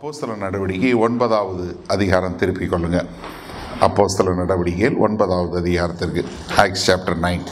அப்போஸ்தல நடவடிக்கை ஒன்பதாவது அதிகாரம் திருப்பிக் கொள்ளுங்க அப்போஸ்தல நடவடிக்கையில் ஒன்பதாவது அதிகாரத்திற்கு ஆக்ஸ் சாப்டர் நைன்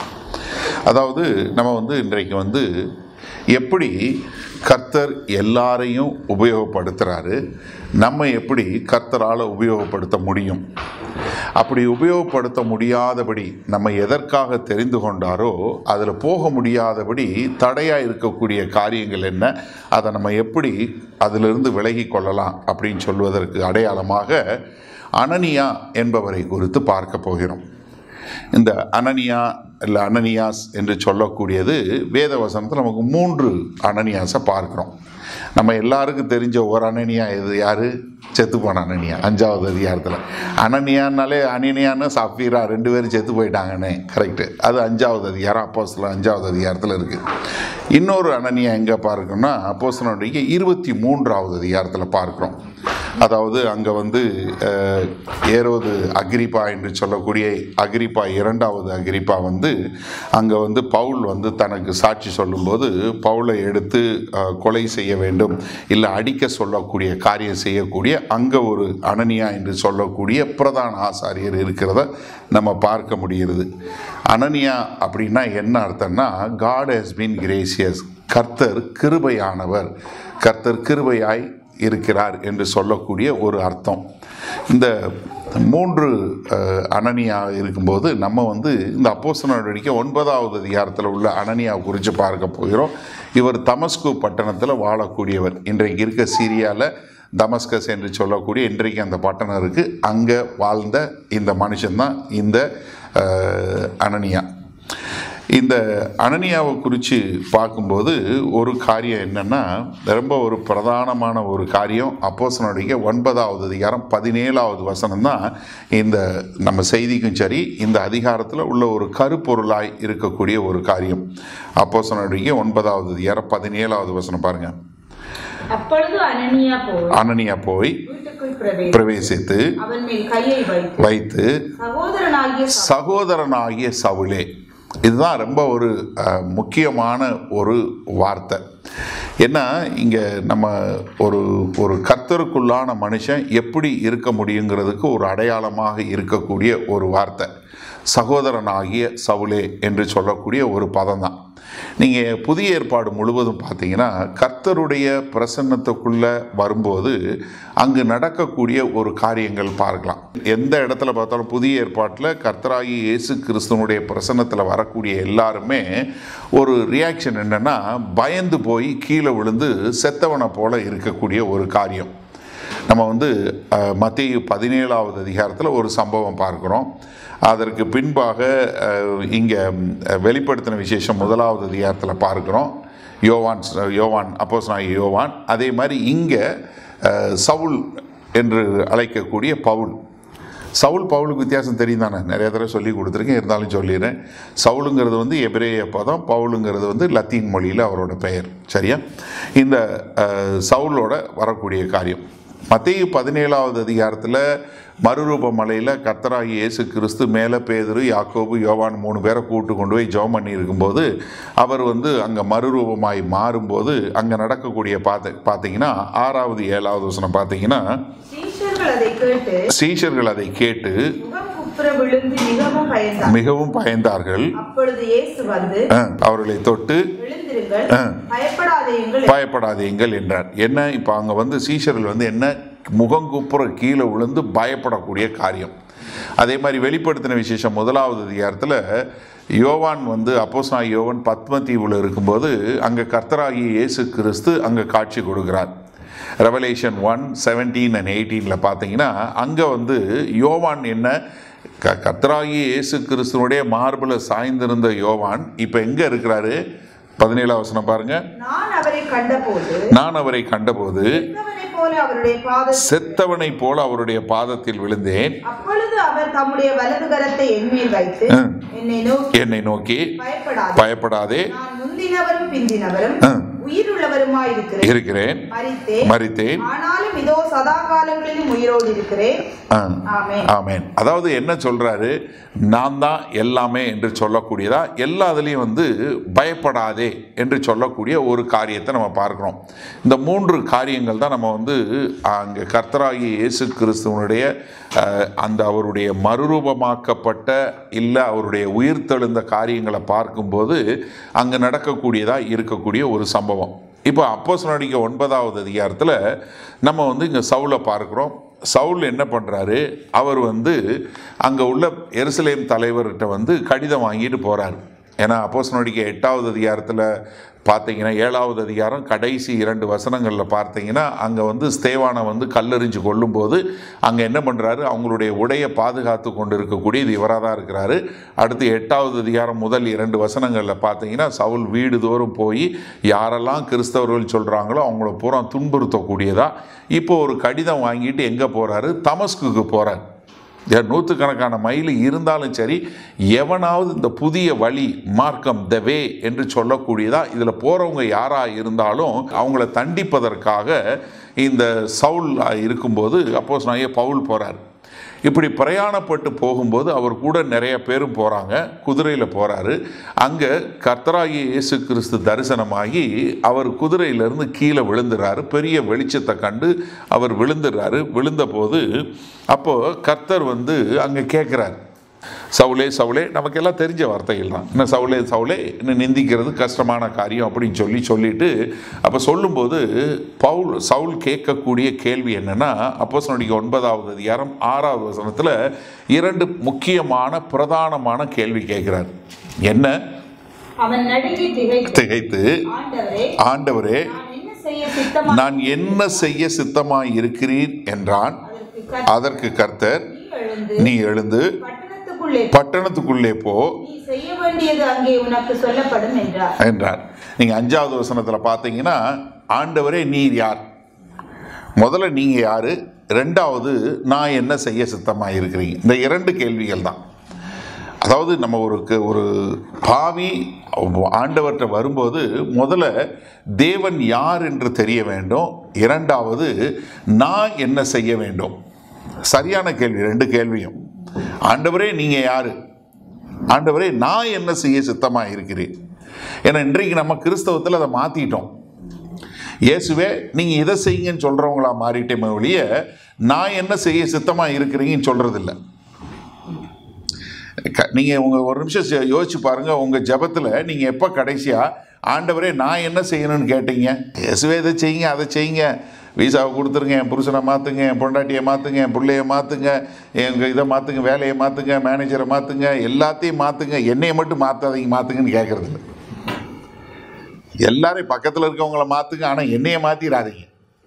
அதாவது நம்ம வந்து இன்றைக்கு வந்து எப்படி கர்த்தர் எல்லாரையும் உபயோகப்படுத்துகிறாரு நம்ம எப்படி கர்த்தரால் உபயோகப்படுத்த முடியும் அப்படி உபயோகப்படுத்த முடியாதபடி நம்ம எதற்காக தெரிந்து கொண்டாரோ அதில் போக முடியாதபடி தடையாக இருக்கக்கூடிய காரியங்கள் என்ன அதை நம்ம எப்படி அதிலிருந்து விலகி கொள்ளலாம் அப்படின்னு சொல்வதற்கு அடையாளமாக அனனியா என்பவரை குறித்து பார்க்க போகிறோம் இந்த அனனியா இல்லை அனனியாஸ் என்று சொல்லக்கூடியது வேத வசனத்தில் நமக்கு மூன்று அனனியாஸை பார்க்குறோம் நம்ம எல்லாருக்கும் தெரிஞ்ச ஒரு அனனியா இது யார் செத்து போன அனனியா அஞ்சாவது அதிகாரத்தில் அனனியானாலே அனனியான்னு சஃபீரா ரெண்டு பேரும் செத்து போயிட்டாங்கன்னே கரெக்டு அது அஞ்சாவது அதிகாரம் அப்போஸ்தலர் அஞ்சாவது அதிகாரத்தில் இருக்குது இன்னொரு அனனியா எங்கே பார்க்கணும்னா அப்போஸ்தலனுடைய இருபத்தி மூன்றாவது அதிகாரத்தில் பார்க்குறோம் அதாவது அங்கே வந்து அஹ், ஏரோது அக்ரிப்பா என்று சொல்லக்கூடிய அக்ரிப்பா இரண்டாவது அக்ரிப்பா வந்து அங்கே வந்து பவுல் வந்து தனக்கு சாட்சி சொல்லும்போது பவுலை எடுத்து அஹ், கொலை செய்ய வேண்டும் இல்லை அடிக்க சொல்லக்கூடிய காரியம் செய்யக்கூடிய அங்கே ஒரு அனனியா என்று சொல்லக்கூடிய பிரதான ஆசாரியர் இருக்கிறத நம்ம பார்க்க முடிகிறது அனனியா அப்படின்னா என்ன அர்த்தம்னா காட் ஹஸ் பீன் கிரேசியஸ் கர்த்தர் கிருபையானவர் கர்த்தர் கிருபையாய் இருக்கிறார் என்று சொல்லக்கூடிய ஒரு அர்த்தம் இந்த மூன்று அஹ், அனனியா இருக்கும்போது நம்ம வந்து இந்த அப்போஸ்தலர் நடவடிக்கை ஒன்பதாவது அதிகாரத்தில் உள்ள அனனியா குறித்து பார்க்க போகிறோம் இவர் தமஸ்கு பட்டணத்தில் வாழக்கூடியவர் இன்றைக்கு இருக்க சீரியாவில் தமஸ்கஸ் என்று சொல்லக்கூடிய இன்றைக்கு அந்த பட்டணம் இருக்குது அங்கே வாழ்ந்த இந்த மனுஷன்தான் இந்த அஹ், அனனியா இந்த அனனியாவை குறித்து பார்க்கும்போது ஒரு காரியம் என்னென்னா ரொம்ப ஒரு பிரதானமான ஒரு காரியம் அப்போஸ்தலனுடைய ஒன்பதாவது அதிகாரம் பதினேழாவது வசனம் தான் இந்த நம்ம செய்திக்கும் சரி இந்த அதிகாரத்தில் உள்ள ஒரு கருப்பொருளாய் இருக்கக்கூடிய ஒரு காரியம் அப்போஸ்தலனுடைய ஒன்பதாவது அதிகாரம் பதினேழாவது வசனம் பாருங்கள் அப்பொழுது அனனியா போய் அனனியா போய் வீட்டுக்குள் பிரவேசி பிரவேசித்து அவன் மேல் கையை வைத்து வைத்து சகோதரனாகிய சவுல் சகோதரனாகிய சவுலே இதுதான் ரொம்ப ஒரு அஹ், முக்கியமான ஒரு வார்த்தை ஏன்னா இங்கே நம்ம ஒரு ஒரு கர்த்தருக்குள்ளான மனுஷன் எப்படி இருக்க முடியுங்கிறதுக்கு ஒரு அடையாளமாக இருக்கக்கூடிய ஒரு வார்த்தை சகோதரனாகிய சவுலே என்று சொல்லக்கூடிய ஒரு பதம் தான் நீங்கள் புதிய ஏற்பாடு முழுவதும் பார்த்தீங்கன்னா கர்த்தருடைய பிரசன்னத்துக்குள்ளே வரும்போது அங்கு நடக்கக்கூடிய ஒரு காரியங்கள் பார்க்கலாம் எந்த இடத்துல பார்த்தாலும் புதிய ஏற்பாட்டில் கர்த்தராகி இயேசு கிறிஸ்துவனுடைய பிரசன்னத்தில் வரக்கூடிய எல்லாருமே ஒரு ரியாக்ஷன் என்னென்னா பயந்து போய் கீழே விழுந்து செத்தவனை போல இருக்கக்கூடிய ஒரு காரியம் நம்ம வந்து மத்திய பதினேழாவது அதிகாரத்தில் ஒரு சம்பவம் பார்க்குறோம் அதற்கு பின்பாக இங்கே வெளிப்படுத்தின விசேஷம் முதலாவது அதிகாரத்தில் பார்க்குறோம் யோவான் யோவான் அப்போஸ் யோவான் அதே மாதிரி இங்கே சவுல் என்று அழைக்கக்கூடிய பவுல் சவுல் பவுலுக்கு வித்தியாசம் தெரியும் தானே நிறைய தடவை சொல்லி கொடுத்துருக்கேன் இருந்தாலும் சொல்லிடுறேன் சவுலுங்கிறது வந்து எபிரேய பதம் பவுலுங்கிறது வந்து லத்தீன் மொழியில் அவரோட பெயர் சரியா இந்த அஹ், சவுலோட வரக்கூடிய காரியம் மத்திய பதினேழாவது அதிகாரத்தில் மறுரூப மலையில் கர்த்தராகி இயேசு கிறிஸ்து மேலே பேதுரு யாக்கோபு யோவான் மூணு பேரை கூட்டு கொண்டு போய் ஜெபம் பண்ணி இருக்கும்போது அவர் வந்து அங்கே மறுரூபமாய் மாறும்போது அங்கே நடக்கக்கூடிய பார்த்து பார்த்தீங்கன்னா ஆறாவது ஏழாவது வசனம் பார்த்தீங்கன்னா சீஷர்கள் அதை கேட்டு சீஷர்கள் அதை கேட்டு முகம் குப்புற விழுந்து மிகவும் பயந்தார் மிகவும் பயந்தார்கள் அப்பொழுது இயேசு வந்து அஹ், அவர்களை தொட்டு எழுந்திருங்கள் ஆ. பயப்படாதேயுங்கள் பயப்படாதீங்கள் என்றார் என்ன இப்போ அங்கே வந்து சீஷர்கள் வந்து என்ன முகங்குப்புற கீழே விழுந்து பயப்படக்கூடிய காரியம் அதே மாதிரி வெளிப்படுத்தின விசேஷம் முதலாவது அதிகாரத்தில் யோவான் வந்து அப்போஸ்னா யோவான் பத்மதீவில் இருக்கும்போது அங்கே கர்த்தராகிய இயேசு கிறிஸ்து அங்கே காட்சி கொடுக்கிறார் ரெவலேஷன் ஒன் செவன்டீன் அண்ட் எயிட்டீனில் பார்த்தீங்கன்னா அங்கே வந்து யோவான் என்ன க கர்த்தராகிய இயேசு கிறிஸ்துவனுடைய மார்பில் சாய்ந்திருந்த யோவான் இப்போ எங்கே இருக்கிறாரு பதினேழாம் வசனம் பாருங்க நான் அவரை கண்டபோது நான் அவரை கண்டபோது செத்தவனைப் போல அவருடைய பாதம் செத்தவனைப் போல அவருடைய பாதத்தில் விழுந்தேன் அப்பொழுது அவர் தம்முடைய வலது கரத்தை என்மேல் வைத்து ம். என்னை நோக்கி என்னை நோக்கி பயப்படாதே பயப்படாதே நான் முந்தினவரும் பிந்தினவரும் ம். உயிருள்ளவருமாயிருக்கிறேன் இருக்கிறேன் மரித்தேன் மறித்தேன் ஆனாலும் இதோ சதா காலங்களிலும் உயிரோடு இருக்கிறேன் ஆ. ஆமென் ஆமென் அதாவது என்ன சொல்றாரு நான் தான் எல்லாமே என்று சொல்லக்கூடியதா எல்லா இதுலேயும் வந்து பயப்படாதே என்று சொல்லக்கூடிய ஒரு காரியத்தை நம்ம பார்க்கிறோம் இந்த மூன்று காரியங்கள் தான் நம்ம வந்து அங்கே கர்த்தராகிய இயேசு கிறிஸ்துவனுடைய அஹ், அந்த அவருடைய மறுரூபமாக்கப்பட்ட இல்லை அவருடைய உயிர்த்தெழுந்த காரியங்களை பார்க்கும்போது அங்கே நடக்கக்கூடியதாக இருக்கக்கூடிய ஒரு சம்பவம் இப்போ அப்போஸ் நடிக்க ஒன்பதாவது அதிகாரத்தில் நம்ம வந்து இங்கே சவுலை பார்க்குறோம் சவுல் என்ன பண்ணுறாரு அவர் வந்து அங்கே உள்ள எருசலேம் தலைவர்கிட்ட வந்து கடிதம் வாங்கிட்டு போகிறார் ஏன்னா அப்போஸ் நடிக்க எட்டாவது அதிகாரத்தில் பார்த்தீங்கன்னா ஏழாவது அதிகாரம் கடைசி இரண்டு வசனங்களில் பார்த்தீங்கன்னா அங்கே வந்து ஸ்தேவானை வந்து கல்லெறிஞ்சு கொல்லும்போது அங்கே என்ன பண்ணுறாரு அவங்களுடைய உடையை பாதுகாத்து கொண்டு இருக்கக்கூடிய இது இவராக தான் இருக்கிறாரு அடுத்து எட்டாவது அதிகாரம் முதல் இரண்டு வசனங்களில் பார்த்தீங்கன்னா சவுல் வீடு தோறும் போய் யாரெல்லாம் கிறிஸ்தவர்கள் சொல்கிறாங்களோ அவங்கள பூரா துன்புறுத்தக்கூடியதா இப்போ ஒரு கடிதம் வாங்கிட்டு எங்கே போகிறாரு தமஸ்குக்கு போகிறார் ஏன் நூற்றுக்கணக்கான மைல் இருந்தாலும் சரி எவனாவது இந்த புதிய வழி மார்க்கம் த வே என்று சொல்லக்கூடியதா இதில் போகிறவங்க யாராக இருந்தாலும் அவங்கள தண்டிப்பதற்காக இந்த சவுல் இருக்கும்போது அப்போஸ் நான் பவுல் போகிறார் இப்படி பிரயாணப்பட்டு போகும்போது அவர் கூட நிறைய பேரும் போகிறாங்க குதிரையில் போகிறாரு அங்கே கர்த்தராகிய இயேசு கிறிஸ்து தரிசனமாகி அவர் குதிரையிலேருந்து கீழே விழுந்துறாரு பெரிய வெளிச்சத்தை கண்டு அவர் விழுந்துடுறாரு விழுந்தபோது அப்போது கர்த்தர் வந்து அங்கே கேட்குறாரு சவுலே சவுலே நமக்கெல்லாம் தெரிஞ்ச வார்த்தைகள் தான் என்ன சவுலே சவுலே என்ன நிந்திக்கிறது கஷ்டமான காரியம் அப்படின்னு சொல்லி சொல்லிட்டு அப்போ சொல்லும்போது பவுல் சவுல் கேட்கக்கூடிய கேள்வி என்னன்னா அப்போ சொன்னிக்க ஒன்பதாவது அதிகாரம் ஆறாவது வசனத்தில் இரண்டு முக்கியமான பிரதானமான கேள்வி கேட்குறார் என்ன அவன் நடுங்கி திகைத்து திகைத்து ஆண்டவரே ஆண்டவரே நான் என்ன செய்ய சித்தமா நான் என்ன செய்ய சித்தமாய் இருக்கிறீர் என்றான் அதற்கு கர்த்தர் அதற்கு கர்த்தர் நீ எழுந்து நீ எழுந்து பட்டணத்துக்குள்ளே பட்டணத்துக்குள்ளே போ நீ செய்ய வேண்டியது அங்கே உனக்கு சொல்லப்படும் என்றார் என்றார் நீங்கள் அஞ்சாவது வசனத்தில் பார்த்தீங்கன்னா ஆண்டவரே நீர் யார் முதல்ல நீங்கள் யார் ரெண்டாவது நான் என்ன செய்ய சித்தமாக இருக்கிறீங்க இந்த இரண்டு கேள்விகள் தான் அதாவது நம்ம ஒரு க- ஒரு பாவி ஆண்டவர்கிட்ட வரும்போது முதல்ல தேவன் யார் என்று தெரிய வேண்டும் இரண்டாவது நான் என்ன செய்ய வேண்டும் சரியான கேள்வி ரெண்டு கேள்வியும் ஆண்டவரே நீங்கள் யார் ஆண்டவரே நான் என்ன செய்ய சித்தமாக இருக்கிறேன் ஏன்னா இன்றைக்கு நம்ம கிறிஸ்தவத்தில் அதை மாற்றிட்டோம் இயேசுவே நீங்கள் இதை செய்யுங்கன்னு சொல்கிறவங்களா மாறிட்டேமே ஒழிய நான் என்ன செய்ய சித்தமாக இருக்கிறீங்கன்னு சொல்கிறதில்ல நீங்கள் உங்கள் ஒரு நிமிஷம் சி- யோசிச்சு பாருங்கள் உங்கள் ஜெபத்தில் நீங்கள் எப்போ கடைசியாக ஆண்டவரே நான் என்ன செய்யணும்னு கேட்டீங்க இயேசுவே இதை செய்யுங்க அதை செய்யுங்க விசாவை கொடுத்துருங்க என் புருஷனை மாற்றுங்க என் பொண்டாட்டியை மாற்றுங்க என் பிள்ளைய மாற்றுங்க எங்கள் இதை மாற்றுங்க வேலையை மாற்றுங்க மேனேஜரை மாற்றுங்க எல்லாத்தையும் மாற்றுங்க என்னையை மட்டும் மாற்றாதீங்க மாற்றுங்கன்னு கேட்குறது இல்லை எல்லாரையும் பக்கத்தில் இருக்கவங்கள மாற்றுங்க ஆனால் என்னைய மாற்றிடாதீங்க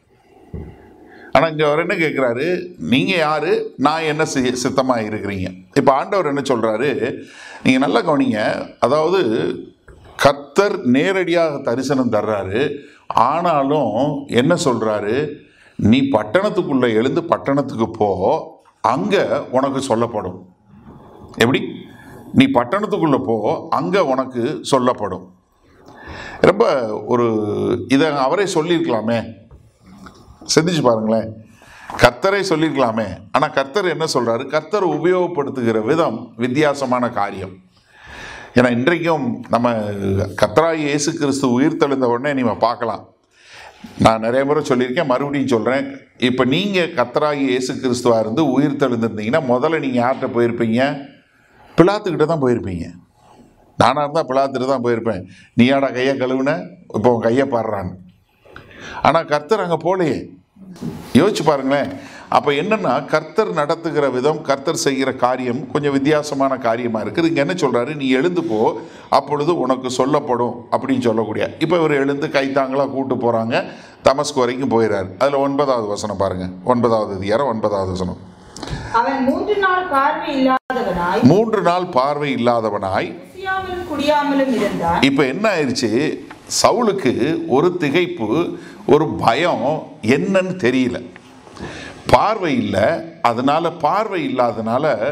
ஆனால் இங்கே அவர் என்ன கேட்குறாரு நீங்கள் யார் நான் என்ன செய்ய சித்தமாக இருக்கிறீங்க இப்போ ஆண்டவர் என்ன சொல்கிறாரு நீங்கள் நல்லா கவனிங்க அதாவது கர்த்தர் நேரடியாக தரிசனம் தர்றாரு ஆனாலும் என்ன சொல்கிறாரு நீ பட்டணத்துக்குள்ளே எழுந்து பட்டணத்துக்கு போ அங்கே உனக்கு சொல்லப்படும் எப்படி நீ பட்டணத்துக்குள்ளே போ அங்கே உனக்கு சொல்லப்படும் ரொம்ப ஒரு இதை அவரே சொல்லியிருக்கலாமே சிந்திச்சு பாருங்களேன் கர்த்தரை சொல்லியிருக்கலாமே ஆனால் கர்த்தர் என்ன சொல்றாரு கர்த்தர் உபயோகப்படுத்துகிற விதம் வித்தியாசமான காரியம் ஏன்னா இன்றைக்கும் நம்ம கர்த்தராகி இயேசு கிறிஸ்து உயிர் தெழுந்த உடனே நீங்கள் பார்க்கலாம் நான் நிறைய முறை சொல்லியிருக்கேன் மறுபடியும் சொல்கிறேன் இப்போ நீங்கள் கர்த்தராகி இயேசு கிறிஸ்துவாக இருந்து உயிர் தெழுந்திருந்தீங்கன்னா முதல்ல நீங்கள் யார்கிட்ட போயிருப்பீங்க பிலாத்துக்கிட்ட தான் போயிருப்பீங்க நானாக இருந்தால் பிலாத்துட்டு தான் போயிருப்பேன் நீயாடா கையை கழுவுன இப்போ உன் கையை பாடுறான்னு ஆனால் கர்த்தர் அங்கே போகலையே யோசிச்சு பாருங்களேன் அப்போ என்னன்னா கர்த்தர் நடத்துகிற விதம் கர்த்தர் செய்கிற காரியம் கொஞ்சம் வித்தியாசமான காரியமாக இருக்குது இங்கே என்ன சொல்கிறாரு நீ எழுந்து போ அப்பொழுது உனக்கு சொல்லப்படும் அப்படின்னு சொல்லக்கூடிய இப்போ இவர் எழுந்து கைத்தாங்களாக கூட்டு போகிறாங்க தமஸ்கு வரைக்கும் போயிடுறாரு அதில் ஒன்பதாவது வசனம் பாருங்கள் ஒன்பதாவது அதிகாரம் ஒன்பதாவது வசனம் அவன் மூன்று நாள் பார்வை இல்லாதவனாய் மூன்று நாள் பார்வை இல்லாதவனாய் குசியாமலும் குடியாமலும் இருந்தான் இப்போ என்ன ஆயிடுச்சு சவுலுக்கு ஒரு திகைப்பு ஒரு பயம் என்னன்னு தெரியல பார்வை இல்லை அதனால பார்வை இல்லாதனால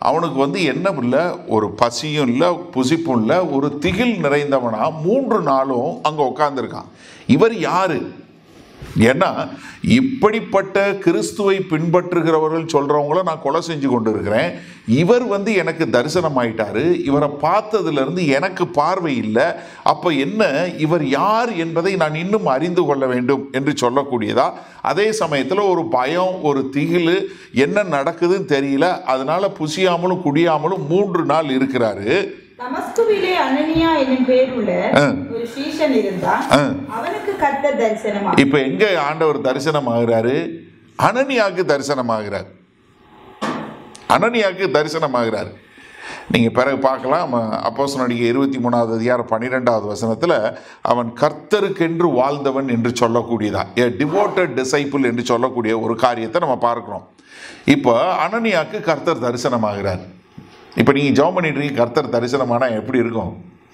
அவனுக்கு வந்து என்ன இல்லை ஒரு பசியும் இல்லை புசிப்பும் இல்லை ஒரு திகில் நிறைந்தவனா மூன்று நாளும் அங்கே உட்காந்துருக்கான் இவர் யாரு ஏன்னா இப்படிப்பட்ட கிறிஸ்துவை பின்பற்றுகிறவர்கள் சொல்றவங்கள நான் கொலை செஞ்சு கொண்டு இருக்கிறேன் இவர் வந்து எனக்கு தரிசனம் ஆயிட்டாரு இவரை பார்த்ததுல இருந்து எனக்கு பார்வை இல்லை அப்ப என்ன இவர் யார் என்பதை நான் இன்னும் அறிந்து கொள்ள வேண்டும் என்று சொல்லக்கூடியதா அதே சமயத்தில் ஒரு பயம் ஒரு திகில் என்ன நடக்குதுன்னு தெரியல அதனால புசியாமலும் குடியாமலும் மூன்று நாள் இருக்கிறாரு தமஸ்குவிலே அனனியா என்னும் பேருள்ள ஆ. ஒரு சீஷன் இருந்தான் ஆ. அவனுக்கு கர்த்தர் தரிசனமா இப்போ எங்க ஆண்டவர் தரிசனம் ஆகிறாரு அனனியாக்கு தரிசனம் ஆகிறார் அனனியாக்கு தரிசனம் ஆகிறார் நீங்க பிறகு பார்க்கலாம் அப்போஸ் நடிகை இருபத்தி மூணாவது அதிகாரம் பன்னிரெண்டாவது வசனத்துல அவன் கர்த்தருக்கென்று வாழ்ந்தவன் என்று சொல்லக்கூடியதா ஏ டிவோட்டட் டிசைபிள் என்று சொல்லக்கூடிய ஒரு காரியத்தை நம்ம பார்க்கிறோம் இப்போ அனனியாக்கு கர்த்தர் தரிசனமாகிறார் இப்போ நீங்க ஜெபம் பண்ணிட்டு இருக்கீங்க, கர்த்தர் தரிசனமானா எப்படி இருக்கும்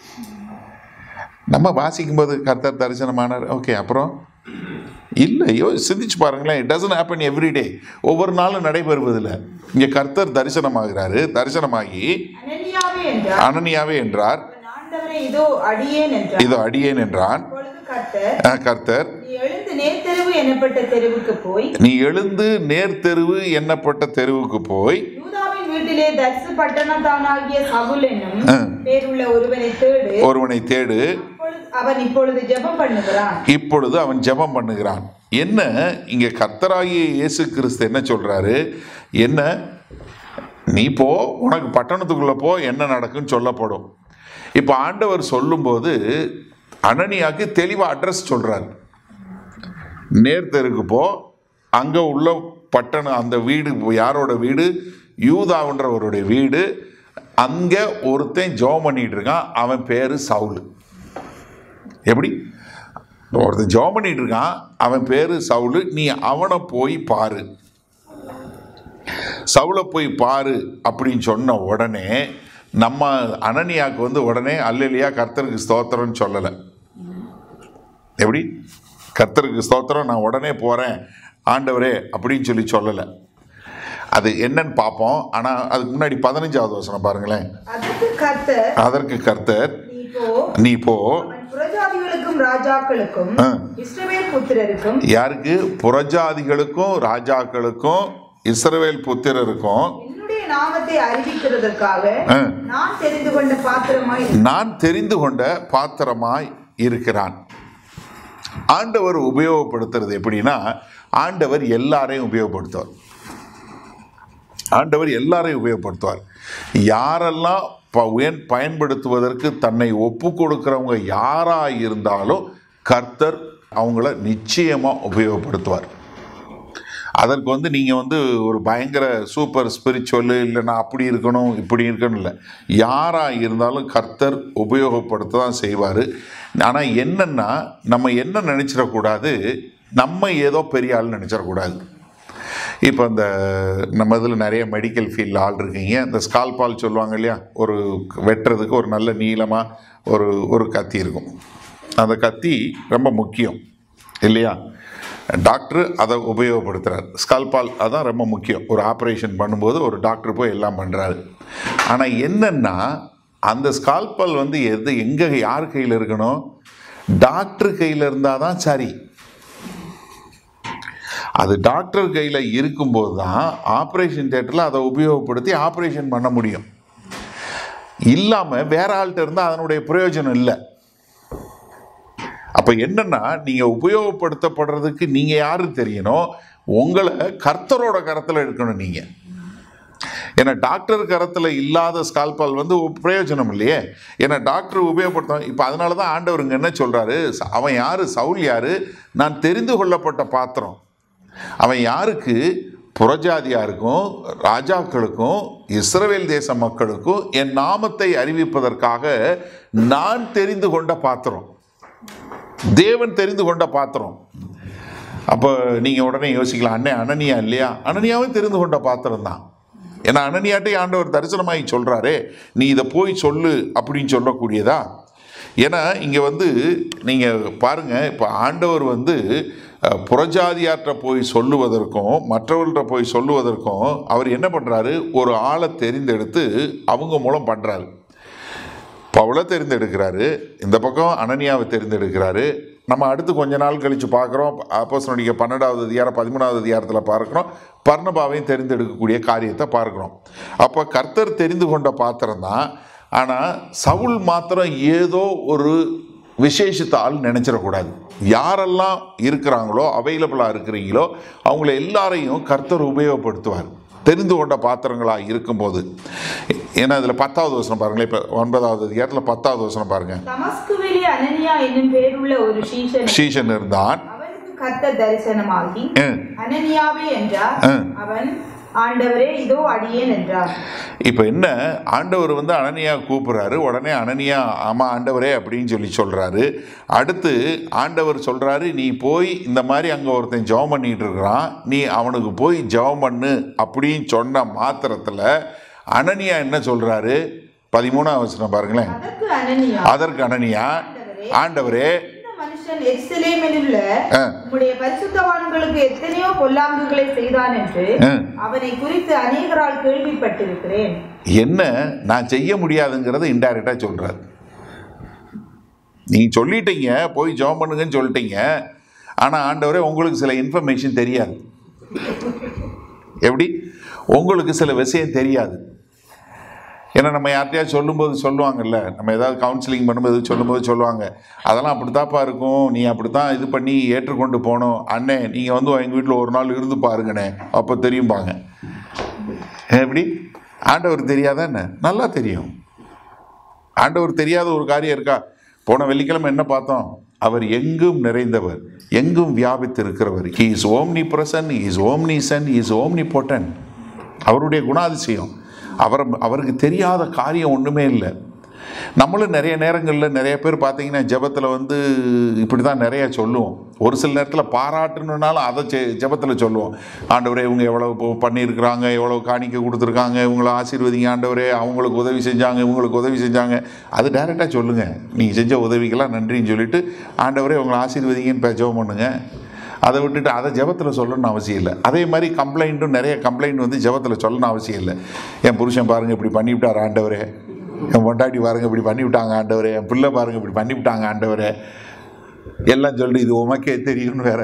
நம்ம வாசிக்கும்போது கர்த்தர் தரிசனமானார் ஓகே அப்புறம் இல்லை யோ சிந்திச்சு பாருங்களேன் it doesn't happen every day ஒவ்வொரு நாளும் நடைபெறுவதில்லை இங்கே கர்த்தர் தரிசனமாகிறாரு தரிசனமாகி அனனியாவே என்றார் அனனியாவே என்றார் அவன் ஆண்டவரே இதோ அடியேன் என்றார் இதோ அடியேன் என்றான் அப்பொழுது கர்த்தர் அஹ், கர்த்தர் நீ எழுந்து நேர்த்தெருவு எனப்பட்ட தெருவுக்கு போய் நீ எழுந்து நேர் தெருவு எண்ணப்பட்ட தெருவுக்கு போய் யூதாவின் வீட்டிலே தர்சு பட்டணத்தானாகிய சவுல் என்னும் ஆ. பேருள்ள ஒருவனை தேடு ஒருவனை தேடு அப்பொழுது அவன் இப்பொழுது ஜெபம் பண்ணுகிறான் இப்பொழுது அவன் ஜெபம் பண்ணுகிறான் என்ன இங்க கர்த்தராகிய இயேசு கிறிஸ்து என்ன சொல்றாரு என்ன நீ போ உனக்கு பட்டணத்துக்குள்ள போ என்ன நடக்குன்னு சொல்லப்படும் இப்போ ஆண்டவர் சொல்லும்போது அனனியாக்கு தெளிவாக அட்ரஸ் சொல்றாரு நேர்த்தெருக்கு போ அங்கே உள்ள பட்டணம் அந்த வீடு யாரோட வீடு யூதாவுன்றவருடைய வீடு அங்கே ஒருத்தன் ஜோம் பண்ணிட்டு இருக்கான் அவன் பேரு சவுல் எப்படி ஒருத்தன் ஜெபம் பண்ணிட்டு இருக்கான் அவன் பேரு சவுலு நீ அவனை போய் பாரு சவுலை போய் பாரு அப்படின்னு சொன்ன உடனே நம்ம அனனியாக்கு வந்து உடனே அல்லலியா கர்த்தருக்கு ஸ்தோத்திரம்னு சொல்லலை எப்படி கர்த்தருக்கு ஸ்தோத்திரம் நான் உடனே போகிறேன் ஆண்டவரே அப்படின்னு சொல்லி சொல்லலை அது என்னன்னு பார்ப்போம் ஆனால் அதுக்கு முன்னாடி பதினஞ்சாவது வசனம் பாருங்களேன் அதற்கு கர்த்தர் அதற்கு கர்த்தர் நீ போ நீ போ அவன் புறஜாதிகளுக்கும் ராஜாக்களுக்கும் ஆ. இஸ்ரவேல் புத்திரருக்கும் யாருக்கு புறஜாதிகளுக்கும் ராஜாக்களுக்கும் இஸ்ரவேல் புத்திரருக்கும் என்னுடைய நாமத்தை அறிவிக்கிறதற்காக ஆ, நான் தெரிந்து கொண்ட பாத்திரமாய் நான் தெரிந்து கொண்ட பாத்திரமாய் இருக்கிறான் ஆண்டவர் உபயோகப்படுத்துறது எப்படின்னா ஆண்டவர் எல்லாரையும் உபயோகப்படுத்துவார் ஆண்டவர் எல்லாரையும் உபயோகப்படுத்துவார் யாரெல்லாம் பயன் பயன்படுத்துவதற்கு தன்னை ஒப்பு கொடுக்கிறவங்க யாராக இருந்தாலும் கர்த்தர் அவங்கள நிச்சயமாக உபயோகப்படுத்துவார் அதற்கு வந்து நீங்கள் வந்து ஒரு பயங்கர சூப்பர் ஸ்பிரிச்சுவல் இல்லை நான் அப்படி இருக்கணும் இப்படி இருக்கணும் இல்லை யாராக இருந்தாலும் கர்த்தர் உபயோகப்படுத்த தான் செய்வார் ஆனால் என்னென்னா நம்ம என்ன நினச்சிடக்கூடாது நம்ம ஏதோ பெரிய ஆள் நினச்சிடக்கூடாது இப்போ இந்த நம்ம இதில் நிறைய மெடிக்கல் ஃபீல்டில் ஆள் இருக்கீங்க இந்த ஸ்கால்பால் சொல்லுவாங்க இல்லையா ஒரு வெட்டுறதுக்கு ஒரு நல்ல நீளமாக ஒரு ஒரு கத்தி இருக்கும் அந்த கத்தி ரொம்ப முக்கியம் இல்லையா டாக்டர் அதை உபயோகப்படுத்துகிறார் ஸ்கால்பால் அதான் ரொம்ப முக்கியம் ஒரு ஆப்ரேஷன் பண்ணும்போது ஒரு டாக்டர் போய் எல்லாம் பண்ணுறாரு ஆனால் என்னென்னா அந்த ஸ்கால்பால் வந்து எது எங்கே யார் கையில் இருக்கணும் டாக்டர் கையில் இருந்தால் தான் சரி அது டாக்டர் கையில் இருக்கும்போது தான் ஆப்ரேஷன் தேட்டரில் அதை உபயோகப்படுத்தி ஆப்ரேஷன் பண்ண முடியும் இல்லாமல் வேற ஆள்கிட்ட இருந்தால் அதனுடைய பிரயோஜனம் இல்லை அப்போ என்னன்னா நீங்கள் உபயோகப்படுத்தப்படுறதுக்கு நீங்கள் யாரு தெரியணும் உங்களை கர்த்தரோட கரத்தில் இருக்கணும் நீங்கள் ஏன்னா டாக்டர் கரத்தில் இல்லாத ஸ்கால்பால் வந்து பிரயோஜனம் இல்லையே ஏன்னா டாக்டர் உபயோகப்படுத்த இப்போ அதனால தான் ஆண்டவருங்க என்ன சொல்கிறாரு அவன் யார் சவுல் யார் நான் தெரிந்து கொள்ளப்பட்ட பாத்திரம் அவன் யாருக்கு புறஜாதியாருக்கும் ராஜாக்களுக்கும் இஸ்ரவேல் தேச மக்களுக்கும் என் நாமத்தை அறிவிப்பதற்காக நான் தெரிந்து கொண்ட பாத்திரம் தேவன் தெரிந்து கொண்ட பாத்திரம் அப்போ நீங்கள் உடனே யோசிக்கலாம் அண்ணே அனனியா இல்லையா அனனியாவும் தெரிந்து கொண்ட பாத்திரம் தான் ஏன்னா அனனியாட்டை ஆண்டவர் தரிசனமாகி சொல்கிறாரே நீ இதை போய் சொல்லு அப்படின்னு சொல்லக்கூடியதா ஏன்னா இங்கே வந்து நீங்கள் பாருங்கள் இப்போ ஆண்டவர் வந்து அஹ், புறஜாதியார்ட்ட போய் சொல்லுவதற்கும் மற்றவர்கள்ட்ட போய் சொல்லுவதற்கும் அவர் என்ன பண்ணுறாரு ஒரு ஆளை தெரிந்தெடுத்து அவங்க மூலம் பண்ணுறாரு பவுலை தெரிந்தெடுக்கிறாரு இந்த பக்கம் அனனியாவை தெரிந்தெடுக்கிறாரு நம்ம அடுத்து கொஞ்ச நாள் கழித்து பார்க்குறோம் அப்போஸ்தலனுடைய பன்னெண்டாவது அதிகாரம் பதிமூணாவது அதிகாரத்தில் பார்க்குறோம் பர்ணபாவையும் தெரிந்தெடுக்கக்கூடிய காரியத்தை பார்க்குறோம் அப்போ கர்த்தர் தெரிந்து கொண்ட பாத்திரம் தான் ஆனால் சவுல் மாத்திரம் ஏதோ ஒரு விசேஷித்த ஆள் நினச்சிடக்கூடாது யாரெல்லாம் இருக்கிறாங்களோ அவைலபிளாக இருக்கிறீங்களோ அவங்கள எல்லாரையும் கர்த்தர் உபயோகப்படுத்துவார் தெரிந்து கொண்ட பாத்திரங்களாக இருக்கும்போது ஏன்னா இதில் பத்தாவது வசனம் பாருங்களேன் இப்போ ஒன்பதாவது அதிகாரத்தில் பத்தாவது வசனம் பாருங்க தமஸ்குவிலே அனனியா என்னும் பேருள்ள ஒரு சீஷன் சீஷன் இருந்தான் அவனுக்கு கர்த்தர் தரிசனமாகி அஹ், அனனியாவே என்றார் அஹ். அவன் ஆண்டவரே இதோ அடியேன் என்றார் இப்போ என்ன ஆண்டவர் வந்து அனனியா கூப்பிடுறாரு உடனே அனனியா ஆமா ஆண்டவரே அப்படின்னு சொல்லி சொல்றாரு அடுத்து ஆண்டவர் சொல்றாரு நீ போய் இந்த மாதிரி அங்கே ஒருத்தன் ஜெபம் பண்ணிட்டு இருக்கிறான் நீ அவனுக்கு போய் ஜெபம் பண்ணு அப்படின்னு சொன்ன மாத்திரத்தில் அனனியா என்ன சொல்றாரு பதிமூணாம் வசனம் பாருங்களேன் அதற்கு அனனியா அதற்கு அனனியா ஆண்டவரே இந்த மனுஷன் எருசலேமில் உள்ள ஆ. உம்முடைய பரிசுத்தவான்களுக்கு எத்தனையோ பொல்லாங்குகளை செய்தான் என்று ஆ. அவனை குறித்து அநேகரால் கேள்விப்பட்டிருக்கிறேன் என்ன நான் செய்ய முடியாதுங்கிறத இன்டைரக்டாக சொல்கிறார் நீங்கள் சொல்லிட்டீங்க போய் ஜெபம் பண்ணுங்கன்னு சொல்லிட்டீங்க ஆனால் ஆண்டவரே உங்களுக்கு சில இன்ஃபர்மேஷன் தெரியாது எப்படி உங்களுக்கு சில விஷயம் தெரியாது ஏன்னா நம்ம யார்கிட்டயாவது சொல்லும்போது சொல்லுவாங்கல்ல நம்ம ஏதாவது கவுன்சிலிங் பண்ணும்போது சொல்லும்போது சொல்லுவாங்க அதெல்லாம் அப்படித்தாப்பா இருக்கும் நீ அப்படித்தான் இது பண்ணி ஏற்றுக்கொண்டு போகணும் அண்ணே நீங்கள் வந்து எங்கள் வீட்டில் ஒரு நாள் இருந்து பாருங்கண்ணே அப்போ தெரியும்பாங்க எப்படி ஆண்டவர் தெரியாதா என்ன நல்லா தெரியும் ஆண்டவர் தெரியாத ஒரு காரியம் இருக்கா போன வெள்ளிக்கிழமை என்ன பார்த்தோம் அவர் எங்கும் நிறைந்தவர் எங்கும் வியாபித்து இருக்கிறவர் he is omnipresent is omniscient is omnipotent அவருடைய குணாதிசயம் அவர் அவருக்கு தெரியாத காரியம் ஒன்றுமே இல்லை நம்மளும் நிறைய நேரங்களில் நிறைய பேர் பார்த்தீங்கன்னா ஜெபத்தில் வந்து இப்படி தான் நிறைய சொல்லுவோம் ஒரு சில நேரத்தில் பாராட்டணுன்னாலும் அதை ஜெ ஜெபத்தில் சொல்லுவோம் ஆண்டவரே இவங்க எவ்வளோ இப்போ பண்ணியிருக்கிறாங்க எவ்வளோ காணிக்க கொடுத்துருக்காங்க இவங்களை ஆசீர்வதிங்க ஆண்டவரே அவங்களுக்கு உதவி செஞ்சாங்க இவங்களுக்கு உதவி செஞ்சாங்க அது டைரெக்டாக சொல்லுங்கள் நீங்கள் செஞ்ச உதவிக்கெல்லாம் நன்றின்னு சொல்லிட்டு ஆண்டவரே இவங்களை ஆசீர்வதிங்கன்னு பே- ஜெபம் பண்ணுங்க அதை விட்டுட்டு அதை ஜெபத்தில் சொல்லணும்னு அவசியம் இல்லை அதே மாதிரி கம்ப்ளைண்ட்டும் நிறைய கம்ப்ளைண்ட் வந்து ஜெபத்தில் சொல்லணும்னு அவசியம் இல்லை என் புருஷன் பாருங்கள் இப்படி பண்ணிவிட்டார் ஆண்டவரே என் பொண்டாட்டி பாருங்க இப்படி பண்ணிவிட்டாங்க ஆண்டவரே என் பிள்ளை பாருங்க இப்படி பண்ணிவிட்டாங்க ஆண்டவரே எல்லாம் சொல்லிட்டு இது உமக்கே தெரியும்னு வேற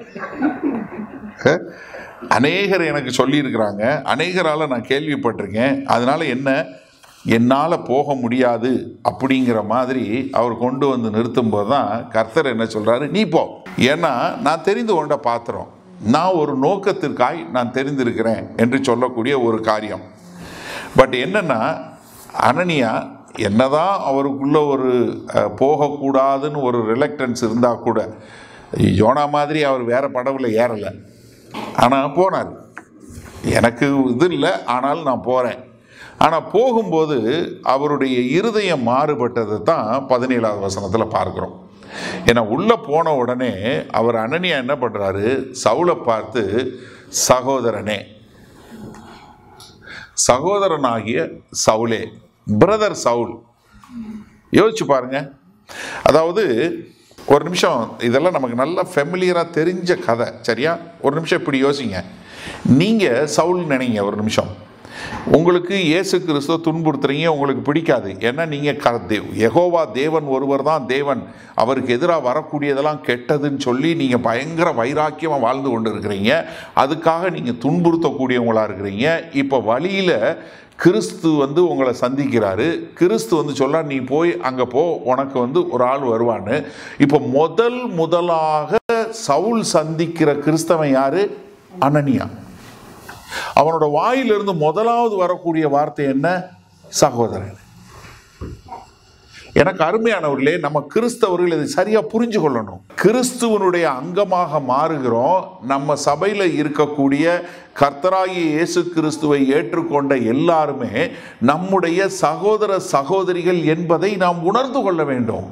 அஹ்? அநேகர் எனக்கு சொல்லியிருக்கிறாங்க அநேகரால் நான் கேள்விப்பட்டிருக்கேன் அதனால என்ன என்னால் போக முடியாது அப்படிங்கிற மாதிரி அவர் கொண்டு வந்து நிறுத்தும்போது தான் கர்த்தர் என்ன சொல்கிறாரு நீ போ ஏன்னா நான் தெரிந்து கொண்ட பாத்திரம் நான் ஒரு நோக்கத்திற்காய் நான் தெரிந்திருக்கிறேன் என்று சொல்லக்கூடிய ஒரு காரியம் பட் என்னன்னா அனனியா என்னதான் அவருக்குள்ள ஒரு அஹ், போகக்கூடாதுன்னு ஒரு ரிலக்டன்ஸ் இருந்தால் கூட யோனா மாதிரி அவர் வேற படவில் ஏறலை ஆனால் போனார் எனக்கு இது இல்லை ஆனால் நான் போகிறேன் ஆனால் போகும்போது அவருடைய இருதயம் மாறுபட்டதை தான் பதினேழாவது வசனத்தில் பார்க்குறோம் ஏன்னா உள்ளே போன உடனே அவர் அனனியா என்ன பண்ணுறாரு சவுலை பார்த்து சகோதரனே சகோதரனாகிய சவுலே பிரதர் சவுல் யோசிச்சு பாருங்க அதாவது ஒரு நிமிஷம் இதெல்லாம் நமக்கு நல்லா ஃபெமிலியராக தெரிஞ்ச கதை சரியா ஒரு நிமிஷம் இப்படி யோசிங்க நீங்கள் சவுல் நினைங்க ஒரு நிமிஷம் உங்களுக்கு இயேசு கிறிஸ்துவ துன்புறுத்துறீங்க உங்களுக்கு பிடிக்காது ஏன்னா நீங்கள் க தே- யெகோவா தேவன் ஒருவர் தான் தேவன் அவருக்கு எதிராக வரக்கூடியதெல்லாம் கெட்டதுன்னு சொல்லி நீங்கள் பயங்கர வைராக்கியமாக வாழ்ந்து கொண்டு இருக்கிறீங்க அதுக்காக நீங்கள் துன்புறுத்தக்கூடியவங்களா இருக்கிறீங்க இப்போ வழியில் கிறிஸ்து வந்து உங்களை சந்திக்கிறாரு கிறிஸ்து வந்து சொல்ல நீ போய் அங்கே போ உனக்கு வந்து ஒரு ஆள் வருவான்னு இப்போ முதல் முதலாக சவுல் சந்திக்கிற கிறிஸ்தவன் யாரு அனனியா அவனோட வாயிலிருந்து முதலாவது வரக்கூடிய வார்த்தை என்ன சகோதரன் எனக்கு அருமையானவர்களே நம்ம கிறிஸ்தவர்கள் இதை சரியா புரிஞ்சு கொள்ளணும் கிறிஸ்துவனுடைய அங்கமாக மாறுகிறோம் நம்ம சபையில் இருக்கக்கூடிய கர்த்தராகிய இயேசு கிறிஸ்துவை ஏற்றுக்கொண்ட எல்லாருமே நம்முடைய சகோதர சகோதரிகள் என்பதை நாம் உணர்ந்து கொள்ள வேண்டும்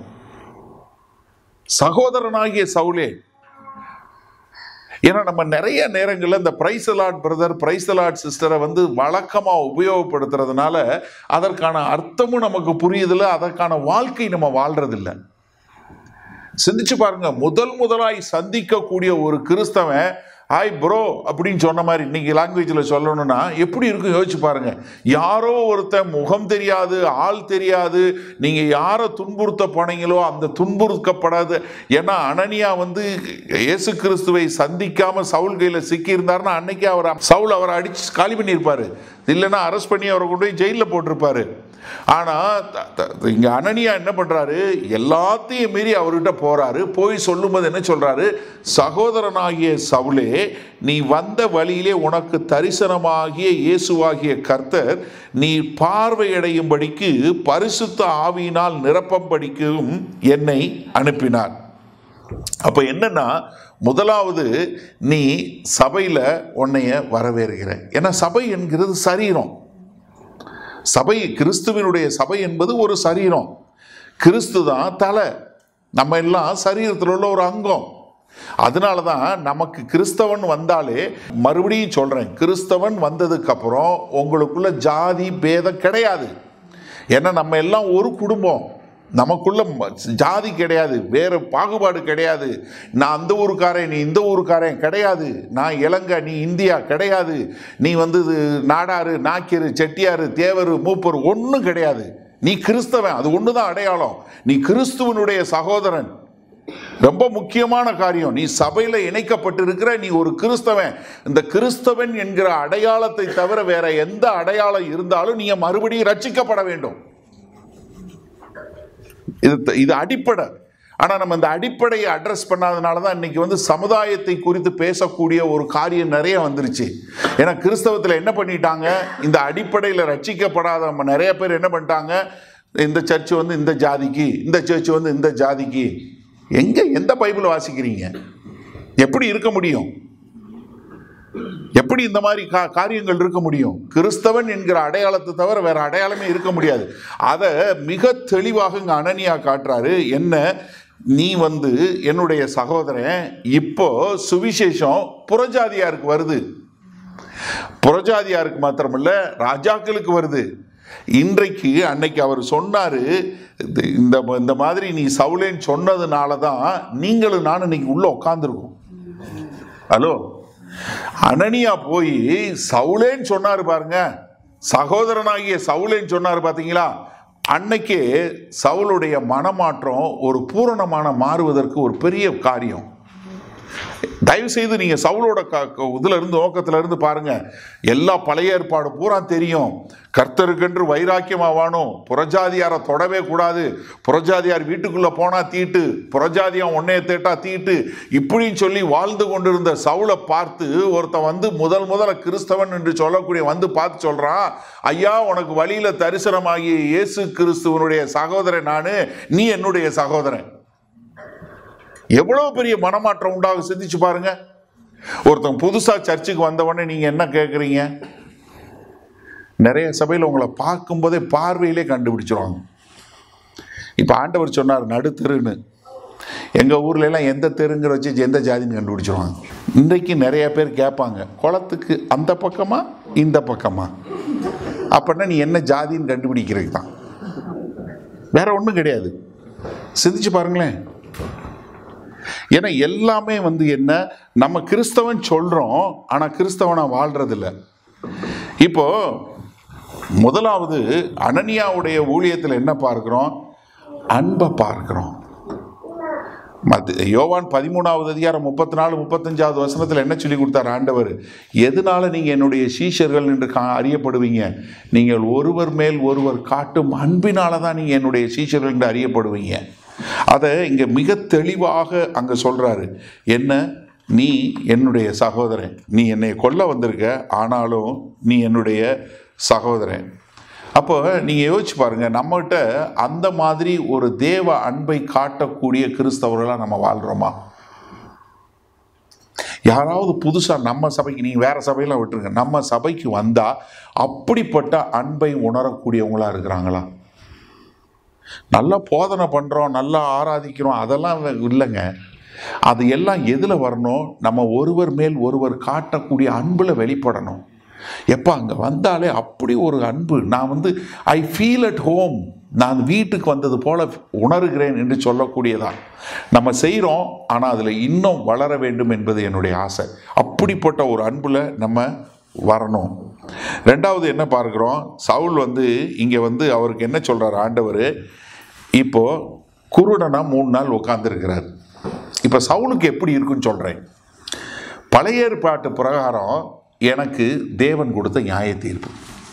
சகோதரனாகிய சவுலே ஏன்னா நம்ம நிறைய நேரங்களில் இந்த பிரைசலாட் பிரதர் பிரைசலாட் சிஸ்டரை வந்து வழக்கமாக உபயோகப்படுத்துறதுனால அதற்கான அர்த்தமும் நமக்கு புரியுதில்ல அதற்கான வாழ்க்கை நம்ம வாழ்றதில்ல சிந்திச்சு பாருங்க முதல் முதலாய் சந்திக்கக்கூடிய ஒரு கிறிஸ்தவன் ஹாய் ப்ரோ அப்படின்னு சொன்ன மாதிரி இன்னைக்கு லாங்குவேஜில் சொல்லணும்னா எப்படி இருக்கும் யோசிச்சு பாருங்க யாரோ ஒருத்தன் முகம் தெரியாது ஆள் தெரியாது நீங்கள் யாரை துன்புறுத்த போனீங்களோ அந்த துன்புறுத்தப்படாத ஏன்னா அனனியா வந்து இயேசு கிறிஸ்துவை சந்திக்காம சவுல் கையில் சிக்கியிருந்தாருன்னா அன்னைக்கு அவர் சவுல் அவரை அடிச்சு காலி பண்ணியிருப்பாரு இல்லைன்னா அரெஸ்ட் பண்ணி அவரை கொண்டு போய் ஜெயிலில் போட்டிருப்பாரு ஆனால் இங்கே அனனியா என்ன பண்ணுறாரு எல்லாத்தையும் மீறி அவர்கிட்ட போகிறாரு போய் சொல்லும்போது என்ன சொல்கிறாரு சகோதரனாகிய சவுலே நீ வந்த வழியிலே உனக்கு தரிசனமாகிய இயேசுவாகிய கர்த்தர் நீ பார்வையடையும்படிக்கு பரிசுத்த ஆவியினால் நிரப்பம்படிக்கும் என்னை அனுப்பினார் அப்போ என்னன்னா முதலாவது நீ சபையில் உன்னைய வரவேற்கிற ஏன்னா சபை என்கிறது சரீரம் சபை கிறிஸ்துவினுடைய சபை என்பது ஒரு சரீரம் கிறிஸ்து தான் தலை நம்ம எல்லாம் சரீரத்தில் உள்ள ஒரு அங்கம் அதனால தான் நமக்கு கிறிஸ்தவன் வந்தாலே மறுபடியும் சொல்கிறேன் கிறிஸ்தவன் வந்ததுக்கு அப்புறம் உங்களுக்குள்ள ஜாதி பேதம் கிடையாது ஏன்னா நம்ம எல்லாம் ஒரு குடும்பம் நமக்குள்ள ம- ஜாதி கிடையாது வேற பாகுபாடு கிடையாது நான் அந்த ஊருக்காரன் நீ இந்த ஊருக்காரன் கிடையாது நான் இலங்கை நீ இந்தியா கிடையாது நீ வந்து இது நாடாரு நாக்கியரு செட்டியாரு தேவரு மூப்பர் ஒன்றும் கிடையாது நீ கிறிஸ்தவன் அது ஒன்று தான் அடையாளம் நீ கிறிஸ்துவனுடைய சகோதரன் ரொம்ப முக்கியமான காரியம் நீ சபையில் இணைக்கப்பட்டிருக்கிற நீ ஒரு கிறிஸ்தவன் இந்த கிறிஸ்தவன் என்கிற அடையாளத்தை தவிர வேற எந்த அடையாளம் இருந்தாலும் நீங்க மறுபடியும் ரட்சிக்கப்பட வேண்டும் இது இது அடிப்படை ஆனால் நம்ம இந்த அடிப்படையை அட்ரஸ் பண்ணாதனால தான் இன்னைக்கு வந்து சமுதாயத்தை குறித்து பேசக்கூடிய ஒரு காரியம் நிறைய வந்துருச்சு ஏன்னா கிறிஸ்தவத்தில் என்ன பண்ணிட்டாங்க இந்த அடிப்படையில் ரட்சிக்கப்படாத நம்ம நிறைய பேர் என்ன பண்ணிட்டாங்க இந்த சர்ச் வந்து இந்த ஜாதிக்கு இந்த சர்ச் வந்து இந்த ஜாதிக்கு எங்க எந்த பைபிள் வாசிக்கிறீங்க எப்படி இருக்க முடியும் எப்படி இந்த மாதிரி கா காரியங்கள் இருக்க முடியும் கிறிஸ்தவன் என்கிற அடையாளத்தை தவிர வேற அடையாளமே இருக்க முடியாது அதை மிக தெளிவாக இங்க அனனியா காட்டுறாரு என்ன நீ வந்து என்னுடைய சகோதரன் இப்போ சுவிசேஷம் புறஜாதியாருக்கு வருது புறஜாதியாருக்கு மாத்திரமல்ல ராஜாக்களுக்கு வருது இன்றைக்கு அன்னைக்கு அவர் சொன்னாரு இது- இந்த இந்த மாதிரி நீ சவுலேன்னு சொன்னதுனால தான் நீங்களும் நானும் இன்னைக்கு உள்ள உட்காந்துருக்கோம் ஹலோ அனனியா போய் சவுலேன்னு சொன்னாரு பாருங்க சகோதரனாகிய சவுலேன்னு சொன்னாரு பாத்தீங்களா அன்னைக்கே சவுளுடைய மனமாற்றம் ஒரு பூரணமான மாறுவதற்கு ஒரு பெரிய காரியம் தயவு செய்து நீங்க சவுலோட க க- இதுல இருந்து நோக்கத்துல இருந்து பாருங்க எல்லா பழைய ஏற்பாடு பூரா தெரியும் கர்த்தருக்கென்று வைராக்கியமா வாணும் புறஜாதியாரை தொடவே கூடாது புறஜாதியார் வீட்டுக்குள்ள போனா தீட்டு புறஜாதியம் ஒன்னைய தேட்டா தீட்டு இப்படின்னு சொல்லி வாழ்ந்து கொண்டிருந்த சவுலை பார்த்து ஒருத்தன் வந்து முதல் முதல்ல கிறிஸ்தவன் என்று சொல்லக்கூடிய வந்து பார்த்து சொல்றான் ஐயா உனக்கு வழியில தரிசனமாகிய இயேசு கிறிஸ்துவனுடைய சகோதரன் நானு நீ என்னுடைய சகோதரன் எவ்வளவு பெரிய மனமாற்றம் உண்டாகும் சிந்திச்சு பாருங்க ஒருத்தன் புதுசா சர்ச்சுக்கு வந்தவொடனே நீங்க என்ன கேட்குறீங்க நிறைய சபையில் உங்களை பார்க்கும்போதே பார்வையிலே கண்டுபிடிச்சிருவாங்க இப்போ ஆண்டவர் சொன்னார் நடுத்தெருன்னு எங்கள் ஊர்ல எல்லாம் எந்த தெருங்கிற வச்சு எந்த ஜாதின்னு கண்டுபிடிச்சிருவாங்க இன்றைக்கு நிறைய பேர் கேட்பாங்க குளத்துக்கு அந்த பக்கமா இந்த பக்கமா அப்படின்னா நீ என்ன ஜாதின்னு கண்டுபிடிக்கிறது தான் வேற ஒன்றும் கிடையாது சிந்திச்சு பாருங்களேன் ஏன்னா எல்லாமே வந்து என்ன நம்ம கிறிஸ்தவன் சொல்றோம் ஆனா கிறிஸ்தவனா வாழ்றது இல்ல இப்போ முதலாவது அனனியாவுடைய ஊழியத்தில் என்ன பார்க்கிறோம் அன்பை பார்க்கிறோம் மத் யோவான் பதிமூணாவது அதிகாரம் முப்பத்தி நாலு முப்பத்தஞ்சாவது வசனத்தில் என்ன சொல்லி கொடுத்தார் ஆண்டவர் எதனால நீங்கள் என்னுடைய சீஷர்கள் என்று கா அறியப்படுவீங்க நீங்கள் ஒருவர் மேல் ஒருவர் காட்டும் அன்பினால தான் நீங்கள் என்னுடைய சீஷர்கள் என்று அறியப்படுவீங்க அதை இங்கே மிக தெளிவாக அங்கே சொல்கிறாரு என்ன நீ என்னுடைய சகோதரன் நீ என்னை கொல்ல வந்திருக்க ஆனாலும் நீ என்னுடைய சகோதரன் அப்போ நீங்கள் யோசிச்சு பாருங்க நம்மகிட்ட அந்த மாதிரி ஒரு தேவ அன்பை காட்டக்கூடிய கிறிஸ்தவர்களாக நம்ம வாழ்கிறோமா யாராவது புதுசாக நம்ம சபைக்கு நீங்கள் வேற சபையெல்லாம் விட்டுருங்க நம்ம சபைக்கு வந்தால் அப்படிப்பட்ட அன்பை உணரக்கூடியவங்களா இருக்கிறாங்களா நல்லா போதனை பண்ணுறோம் நல்லா ஆராதிக்கிறோம் அதெல்லாம் இல்லைங்க அது எல்லாம் எதில் வரணும் நம்ம ஒருவர் மேல் ஒருவர் காட்டக்கூடிய அன்பில் வெளிப்படணும் எப்போ அங்கே வந்தாலே அப்படி ஒரு அன்பு நான் வந்து ஐ ஃபீல் அட் ஹோம் நான் வீட்டுக்கு வந்தது போல உணர்கிறேன் என்று சொல்லக்கூடியதா நம்ம செய்கிறோம் ஆனால் அதில் இன்னும் வளர வேண்டும் என்பது என்னுடைய ஆசை அப்படிப்பட்ட ஒரு அன்புல நம்ம வரணும் ரெண்டாவது என்ன பார்க்குறோம் சவுல் வந்து இங்கே வந்து அவருக்கு என்ன சொல்றார் ஆண்டவர் இப்போ குருடனா மூணு நாள் உட்காந்துருக்கிறார் இப்போ சவுலுக்கு எப்படி இருக்குன்னு சொல்கிறேன் பழைய ஏற்பாட்டு பிரகாரம் எனக்கு தேவன் கொடுத்த நியாய தீர்ப்பு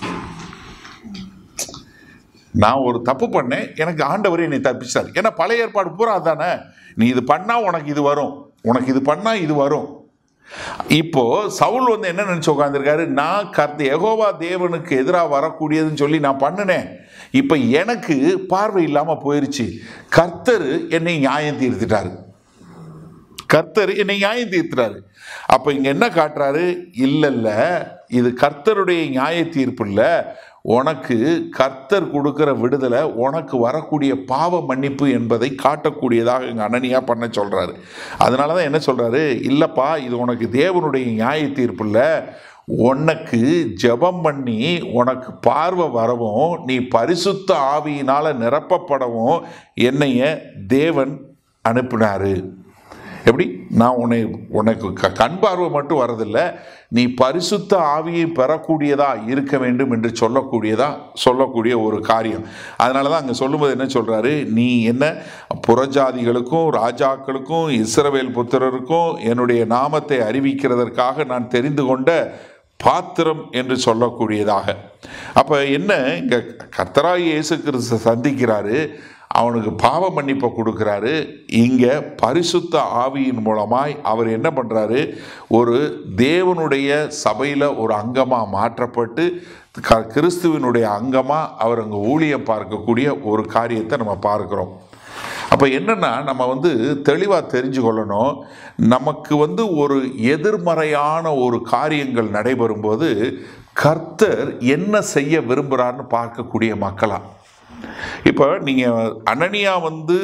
நான் ஒரு தப்பு பண்ணேன் எனக்கு ஆண்டவர் என்னை தப்பிச்சார் ஏன்னா பழைய ஏற்பாடு பூரா அதானே நீ இது பண்ணா உனக்கு இது வரும் உனக்கு இது பண்ணா இது வரும் இப்போ சவுல் வந்து என்ன நினைச்சு உட்காந்துருக்காரு நான் கர்த்த யெகோவா தேவனுக்கு எதிராக வரக்கூடியதுன்னு சொல்லி நான் பண்ணினேன் இப்போ எனக்கு பார்வை இல்லாமல் போயிருச்சு கர்த்தர் என்னை நியாயம் தீர்த்துட்டாரு கர்த்தர் என்னை நியாயம் தீர்த்துறாரு அப்போ இங்க என்ன காட்டுறாரு இல்ல இல்ல இது கர்த்தருடைய நியாய தீர்ப்பு இல்ல உனக்கு கர்த்தர் கொடுக்கிற விடுதலை உனக்கு வரக்கூடிய பாவ மன்னிப்பு என்பதை காட்டக்கூடியதாக எங்க அனனியா பண்ண சொல்றாரு அதனால தான் என்ன சொல்றாரு இல்லப்பா இது உனக்கு தேவனுடைய நியாய தீர்ப்பு இல்ல உனக்கு ஜெபம் பண்ணி உனக்கு பார்வை வரவும் நீ பரிசுத்த ஆவியினால நிரப்பப்படவும் என்னைய தேவன் அனுப்பினாரு எப்படி நான் உன்னை உனக்கு க கண் பார்வை மட்டும் வரதில்லை நீ பரிசுத்த ஆவியை பெறக்கூடியதா இருக்க வேண்டும் என்று சொல்லக்கூடியதா சொல்லக்கூடிய ஒரு காரியம் அதனால தான் அங்கே சொல்லும்போது என்ன சொல்கிறாரு நீ என்ன புறஜாதிகளுக்கும் ராஜாக்களுக்கும் இஸ்ரவேல் புத்திரருக்கும் என்னுடைய நாமத்தை அறிவிக்கிறதற்காக நான் தெரிந்து கொண்ட பாத்திரம் என்று சொல்லக்கூடியதாக அப்போ என்ன இங்கே கர்த்தராய் இயேசு கிறிஸ்து சந்திக்கிறாரு அவனுக்கு பாவ மன்னிப்பை கொடுக்குறாரு இங்கே பரிசுத்த ஆவியின் மூலமாய் அவர் என்ன பண்ணுறாரு ஒரு தேவனுடைய சபையில் ஒரு அங்கமாக மாற்றப்பட்டு க கிறிஸ்துவினுடைய அங்கமாக அவர் அங்கே ஊழியம் பார்க்கக்கூடிய ஒரு காரியத்தை நம்ம பார்க்குறோம் அப்போ என்னன்னா நம்ம வந்து தெளிவாக தெரிஞ்சு கொள்ளணும் நமக்கு வந்து ஒரு எதிர்மறையான ஒரு காரியங்கள் நடைபெறும்போது கர்த்தர் என்ன செய்ய விரும்புகிறாருன்னு பார்க்கக்கூடிய மக்களா இப்போ நீங்கள் அனனியா வந்து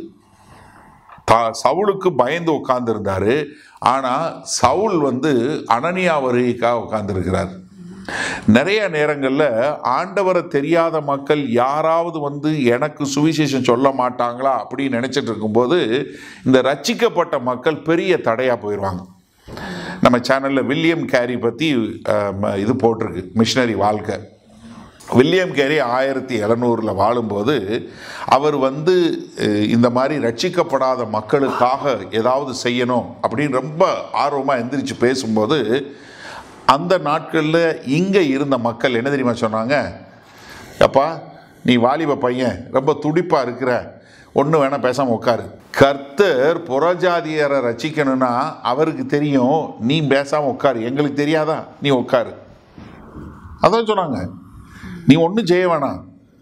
தா சவுலுக்கு பயந்து உட்கார்ந்துருந்தாரு ஆனால் சவுல் வந்து அனனியா வருகைக்காக உட்கார்ந்துருக்கிறார் நிறைய நேரங்களில் ஆண்டவரை தெரியாத மக்கள் யாராவது வந்து எனக்கு சுவிசேஷம் சொல்ல மாட்டாங்களா அப்படின்னு நினச்சிட்டு இருக்கும்போது இந்த ரட்சிக்கப்பட்ட மக்கள் பெரிய தடையாக போயிடுவாங்க நம்ம சேனலில் வில்லியம் கேரி பற்றி இது போட்டிருக்கு மிஷினரி வாழ்க்கை வில்லியம் கேரி ஆயிரத்தி எழுநூறில் வாழும்போது அவர் வந்து அஹ், இந்த மாதிரி ரட்சிக்கப்படாத மக்களுக்காக ஏதாவது செய்யணும் அப்படின்னு ரொம்ப ஆர்வமாக எந்திரிச்சு பேசும்போது அந்த நாட்களில் இங்கே இருந்த மக்கள் என்ன தெரியுமா சொன்னாங்க அப்பா நீ வாலிப பையன் ரொம்ப துடிப்பாக இருக்கிற ஒன்று வேணால் பேசாமல் உட்காரு கர்த்தர் புறஜாதியரை ரட்சிக்கணும்னா அவருக்கு தெரியும் நீ பேசாமல் உட்காரு எங்களுக்கு தெரியாதா நீ உட்காரு அதான் சொன்னாங்க நீ ஒன்றும் செய்ய வேணாம்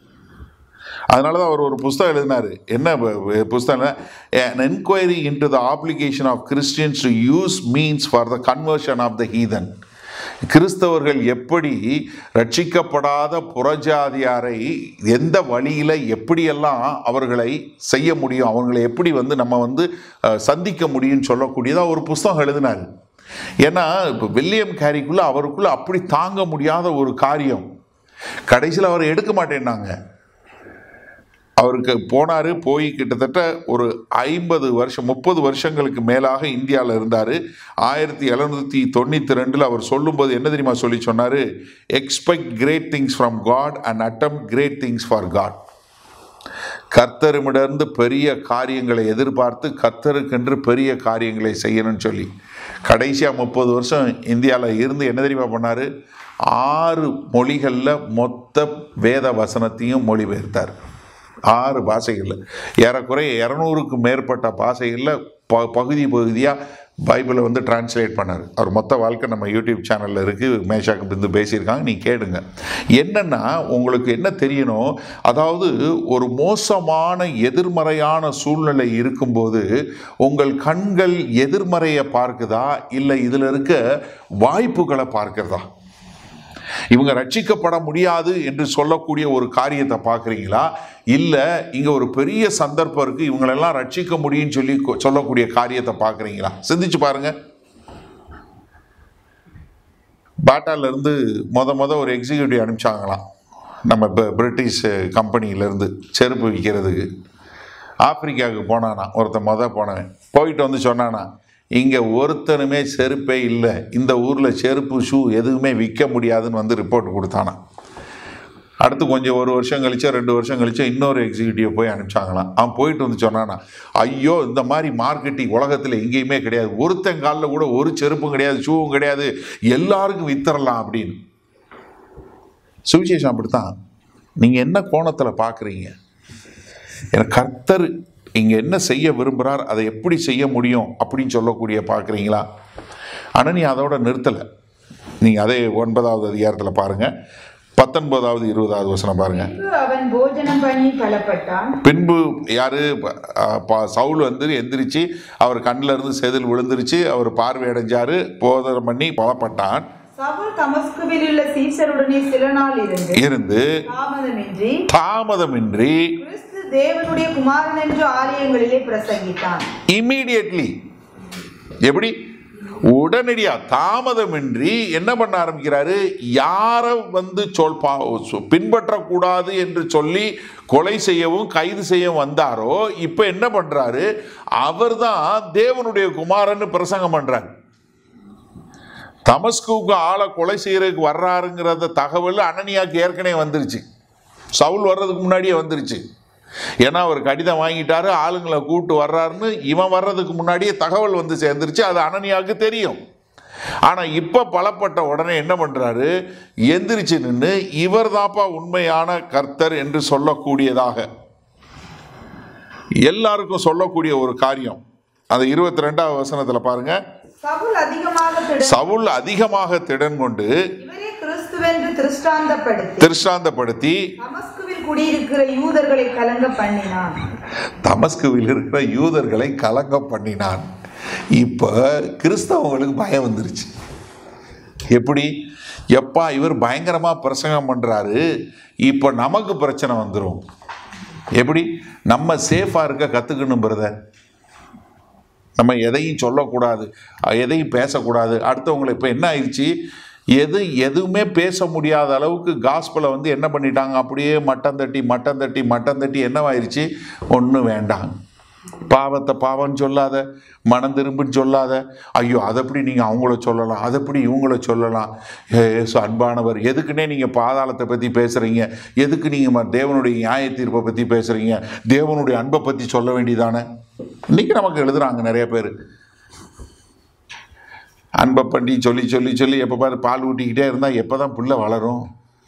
அதனால தான் அவர் ஒரு புஸ்தகம் எழுதினார் என்ன பு- பு- புஸ்தகம் an enquiry into the obligation of Christians to use means for the conversion of the heathen கிறிஸ்தவர்கள் எப்படி ரட்சிக்கப்படாத புறஜாதியாரை எந்த வழியில் எப்படியெல்லாம் அவர்களை செய்ய முடியும் அவர்களை எப்படி வந்து நம்ம வந்து அஹ், சந்திக்க முடியும்னு சொல்லக்கூடியதாக ஒரு புஸ்தகம் எழுதினார் ஏன்னா இப்போ வில்லியம் கேரிக்குள்ள அவருக்குள்ள அப்படி தாங்க முடியாத ஒரு காரியம் கடைசியில் அவர் எடுக்க மாட்டேன்னாங்க அவருக்கு போனார் போய் கிட்டத்தட்ட ஒரு ஐம்பது வருஷம் முப்பது வருஷங்களுக்கு மேலாக இந்தியாவில் இருந்தார் ஆயிரத்தி எழுநூற்றி தொண்ணூற்றி ரெண்டில் அவர் சொல்லும்போது என்ன தெரியுமா சொல்லி சொன்னார் expect great things from God and attempt great things for God கர்த்தரிடமிருந்து பெரிய காரியங்களை எதிர்பார்த்து கர்த்தருக்கென்று பெரிய காரியங்களை செய்யணும்னு சொல்லி கடைசியாக முப்பது வருஷம் இந்தியாவில் இருந்து என்ன தெரியுமா பண்ணார் ஆறு மொழிகளில் மொத்த வேத வசனத்தையும் மொழிபெயர்த்தார் ஆறு பாஷைகளில் ஏறக்குறைய இரநூறுக்கு மேற்பட்ட பாஷைகளில் ப பகுதி பகுதியாக பைபிளை வந்து டிரான்ஸ்லேட் பண்ணார் அவர் மொத்த வாழ்க்கை நம்ம யூடியூப் சேனலில் இருக்குது மேஷாக்கு பிந்து பேசியிருக்காங்க நீ கேளுங்க என்னென்னா உங்களுக்கு என்ன தெரியணும் அதாவது ஒரு மோசமான எதிர்மறையான சூழ்நிலை இருக்கும்போது உங்கள் கண்கள் எதிர்மறையை பார்க்குதா இல்லை இதில் இருக்க வாய்ப்புகளை பார்க்கிறதா இவங்க ரட்சிக்கப்பட முடியாது என்று சொல்லக்கூடிய ஒரு காரியத்தை பார்க்குறீங்களா இல்லை இங்கே ஒரு பெரிய சந்தர்ப்பம் இருக்குது இவங்களெல்லாம் ரட்சிக்க முடியும்னு சொல்லி கொ- சொல்லக்கூடிய காரியத்தை பார்க்குறீங்களா சிந்திச்சு பாருங்க பாட்டால இருந்து மொத மொத ஒரு எக்ஸிக்யூட்டிவ் அனுப்பிச்சாங்களாம் நம்ம இப்போ பிரிட்டிஷ் கம்பெனியிலேருந்து செருப்பு விற்கிறதுக்கு ஆப்பிரிக்காவுக்கு போனானா ஒருத்தன் மொத போனவன் போயிட்டு வந்து சொன்னானா இங்கே ஒருத்தனுமே செருப்பே இல்லை இந்த ஊரில் செருப்பு ஷூ எதுவுமே விற்க முடியாதுன்னு வந்து ரிப்போர்ட் கொடுத்தானா அடுத்து கொஞ்சம் ஒரு வருஷம் கழிச்சோ ரெண்டு வருஷம் கழிச்சோ இன்னொரு எக்ஸிக்யூட்டிவ் போய் அனுப்பிச்சாங்களாம் அவன் போயிட்டு வந்து சொன்னானா ஐயோ இந்த மாதிரி மார்க்கெட்டிங் உலகத்தில் எங்கேயுமே கிடையாது ஒருத்தன் காலில் கூட ஒரு செருப்பும் கிடையாது ஷூவும் கிடையாது எல்லாருக்கும் வித்தரலாம் அப்படின்னு சுவிசேஷம் அப்படித்தான் நீங்கள் என்ன கோணத்தில் பார்க்குறீங்க எனக்கு கர்த்தர் இங்கே என்ன செய்ய விரும்புகிறார் அதை எப்படி செய்ய முடியும் அப்படின்னு சொல்லக்கூடிய பார்க்குறீங்களா ஆனால் நீ அதோட நிறுத்தலை நீங்கள் அதே ஒன்பதாவது அதிகாரத்தில் பாருங்கள் பத்தொன்பதாவது இருபதாவது வசனம் பாருங்கள் பின்பு அவன் போஜனம் பண்ணி பலப்பட்டான் பின்பு யாரு ப- அஹ் ப- சவுல் வந்து எந்திரிச்சு அவர் கண்ணில் இருந்து செதில் விழுந்துருச்சு அவர் பார்வை அடைஞ்சாரு போதனம் பண்ணி பலப்பட்டான் சவுல் தமஸ்குவில் உள்ள சீசருடனே சில நாள் இருந்து இருந்து தாமதமின்றி தாமதமின்றி கிறிஸ்து தேவனுடைய குமாரன் என்று ஆலயங்களிலே பிரசங்கித்தான் இம்மீடியட்லி எப்படி உடனடியா தாமதமின்றி என்ன பண்ண ஆரம்பிக்கிறாரு யாரை வந்து சொல் பா சொ- பின்பற்றக்கூடாது என்று சொல்லி கொலை செய்யவும் கைது செய்யவும் வந்தாரோ இப்போ என்ன பண்றாரு அவர்தான் தேவனுடைய குமாரன்னு பிரசங்கம் பண்றாரு தமஸ்குவுக்கு ஆளை கொலை செய்யறதுக்கு வர்றாருங்கிறத தகவல் அனனியாக்கு ஏற்கனவே வந்துருச்சு சவுல் வர்றதுக்கு முன்னாடியே வந்துருச்சு ஏன்னா அவர் கடிதம் வாங்கிட்டாரு ஆளுங்களை கூப்பிட்டு வர்றாருன்னு இவன் வர்றதுக்கு முன்னாடியே தகவல் வந்து சேர்ந்துருச்சு அது அனனியாவுக்கு தெரியும் ஆனால் இப்போ பலப்பட்ட உடனே என்ன பண்ணுறாரு எந்திரிச்சு நின்று இவர் தாப்பா உண்மையான கர்த்தர் என்று சொல்லக்கூடியதாக எல்லாருக்கும் சொல்லக்கூடிய ஒரு காரியம் அந்த இருபத்தி ரெண்டாவது வசனத்தில் பாருங்க சவுல் அதிகமாக திடன் சவுல் அதிகமாக திடன் கொண்டு இவரே கிறிஸ்துவென்று திருஷ்டாந்தப்படுத்தி திருஷ்டாந்தப்படுத்தி தமஸ்குவில் குடியிருக்கிற யூதர்களை கலங்க பண்ணினான் தமஸ்குவில் இருக்கிற யூதர்களை கலங்க பண்ணினான் இப்போ கிறிஸ்தவங்களுக்கு பயம் வந்துருச்சு எப்படி எப்பா இவர் பயங்கரமாக பிரசங்கம் பண்ணுறாரு இப்போ நமக்கு பிரச்சனை வந்துடும் எப்படி நம்ம சேஃபாக இருக்க கற்றுக்கணும் பிரதர் நம்ம எதையும் சொல்லக்கூடாது எதையும் பேசக்கூடாது அடுத்தவங்களை இப்போ என்ன ஆயிடுச்சு எது எதுவுமே பேச முடியாத அளவுக்கு காஸ்பலை வந்து என்ன பண்ணிட்டாங்க அப்படியே மட்டம் தட்டி மட்டம் தட்டி மட்டம் தட்டி என்னவாயிருச்சு ஒன்றும் வேண்டாம் பாவத்தை பாவம்னு சொல்லாத மனம் திரும்புன்னு சொல்லாத ஐயோ அதப்படி நீங்கள் அவங்கள சொல்லலாம் அதப்படி இவங்கள சொல்லலாம் ஏ, இயேசு அன்பானவர் எதுக்குன்னே நீங்கள் பாதாளத்தை பற்றி பேசுகிறீங்க எதுக்கு நீங்கள் தேவனுடைய நியாய தீர்ப்பை பற்றி பேசுகிறீங்க தேவனுடைய அன்பை பற்றி சொல்ல வேண்டியதானே இன்னைக்கு நமக்கு எழுதுறாங்க நிறைய பேர் அன்பை பண்ணி சொல்லி சொல்லி சொல்லி எப்போ பாரு பால் ஊட்டிக்கிட்டே இருந்தால் எப்போ தான் புள்ள வளரும்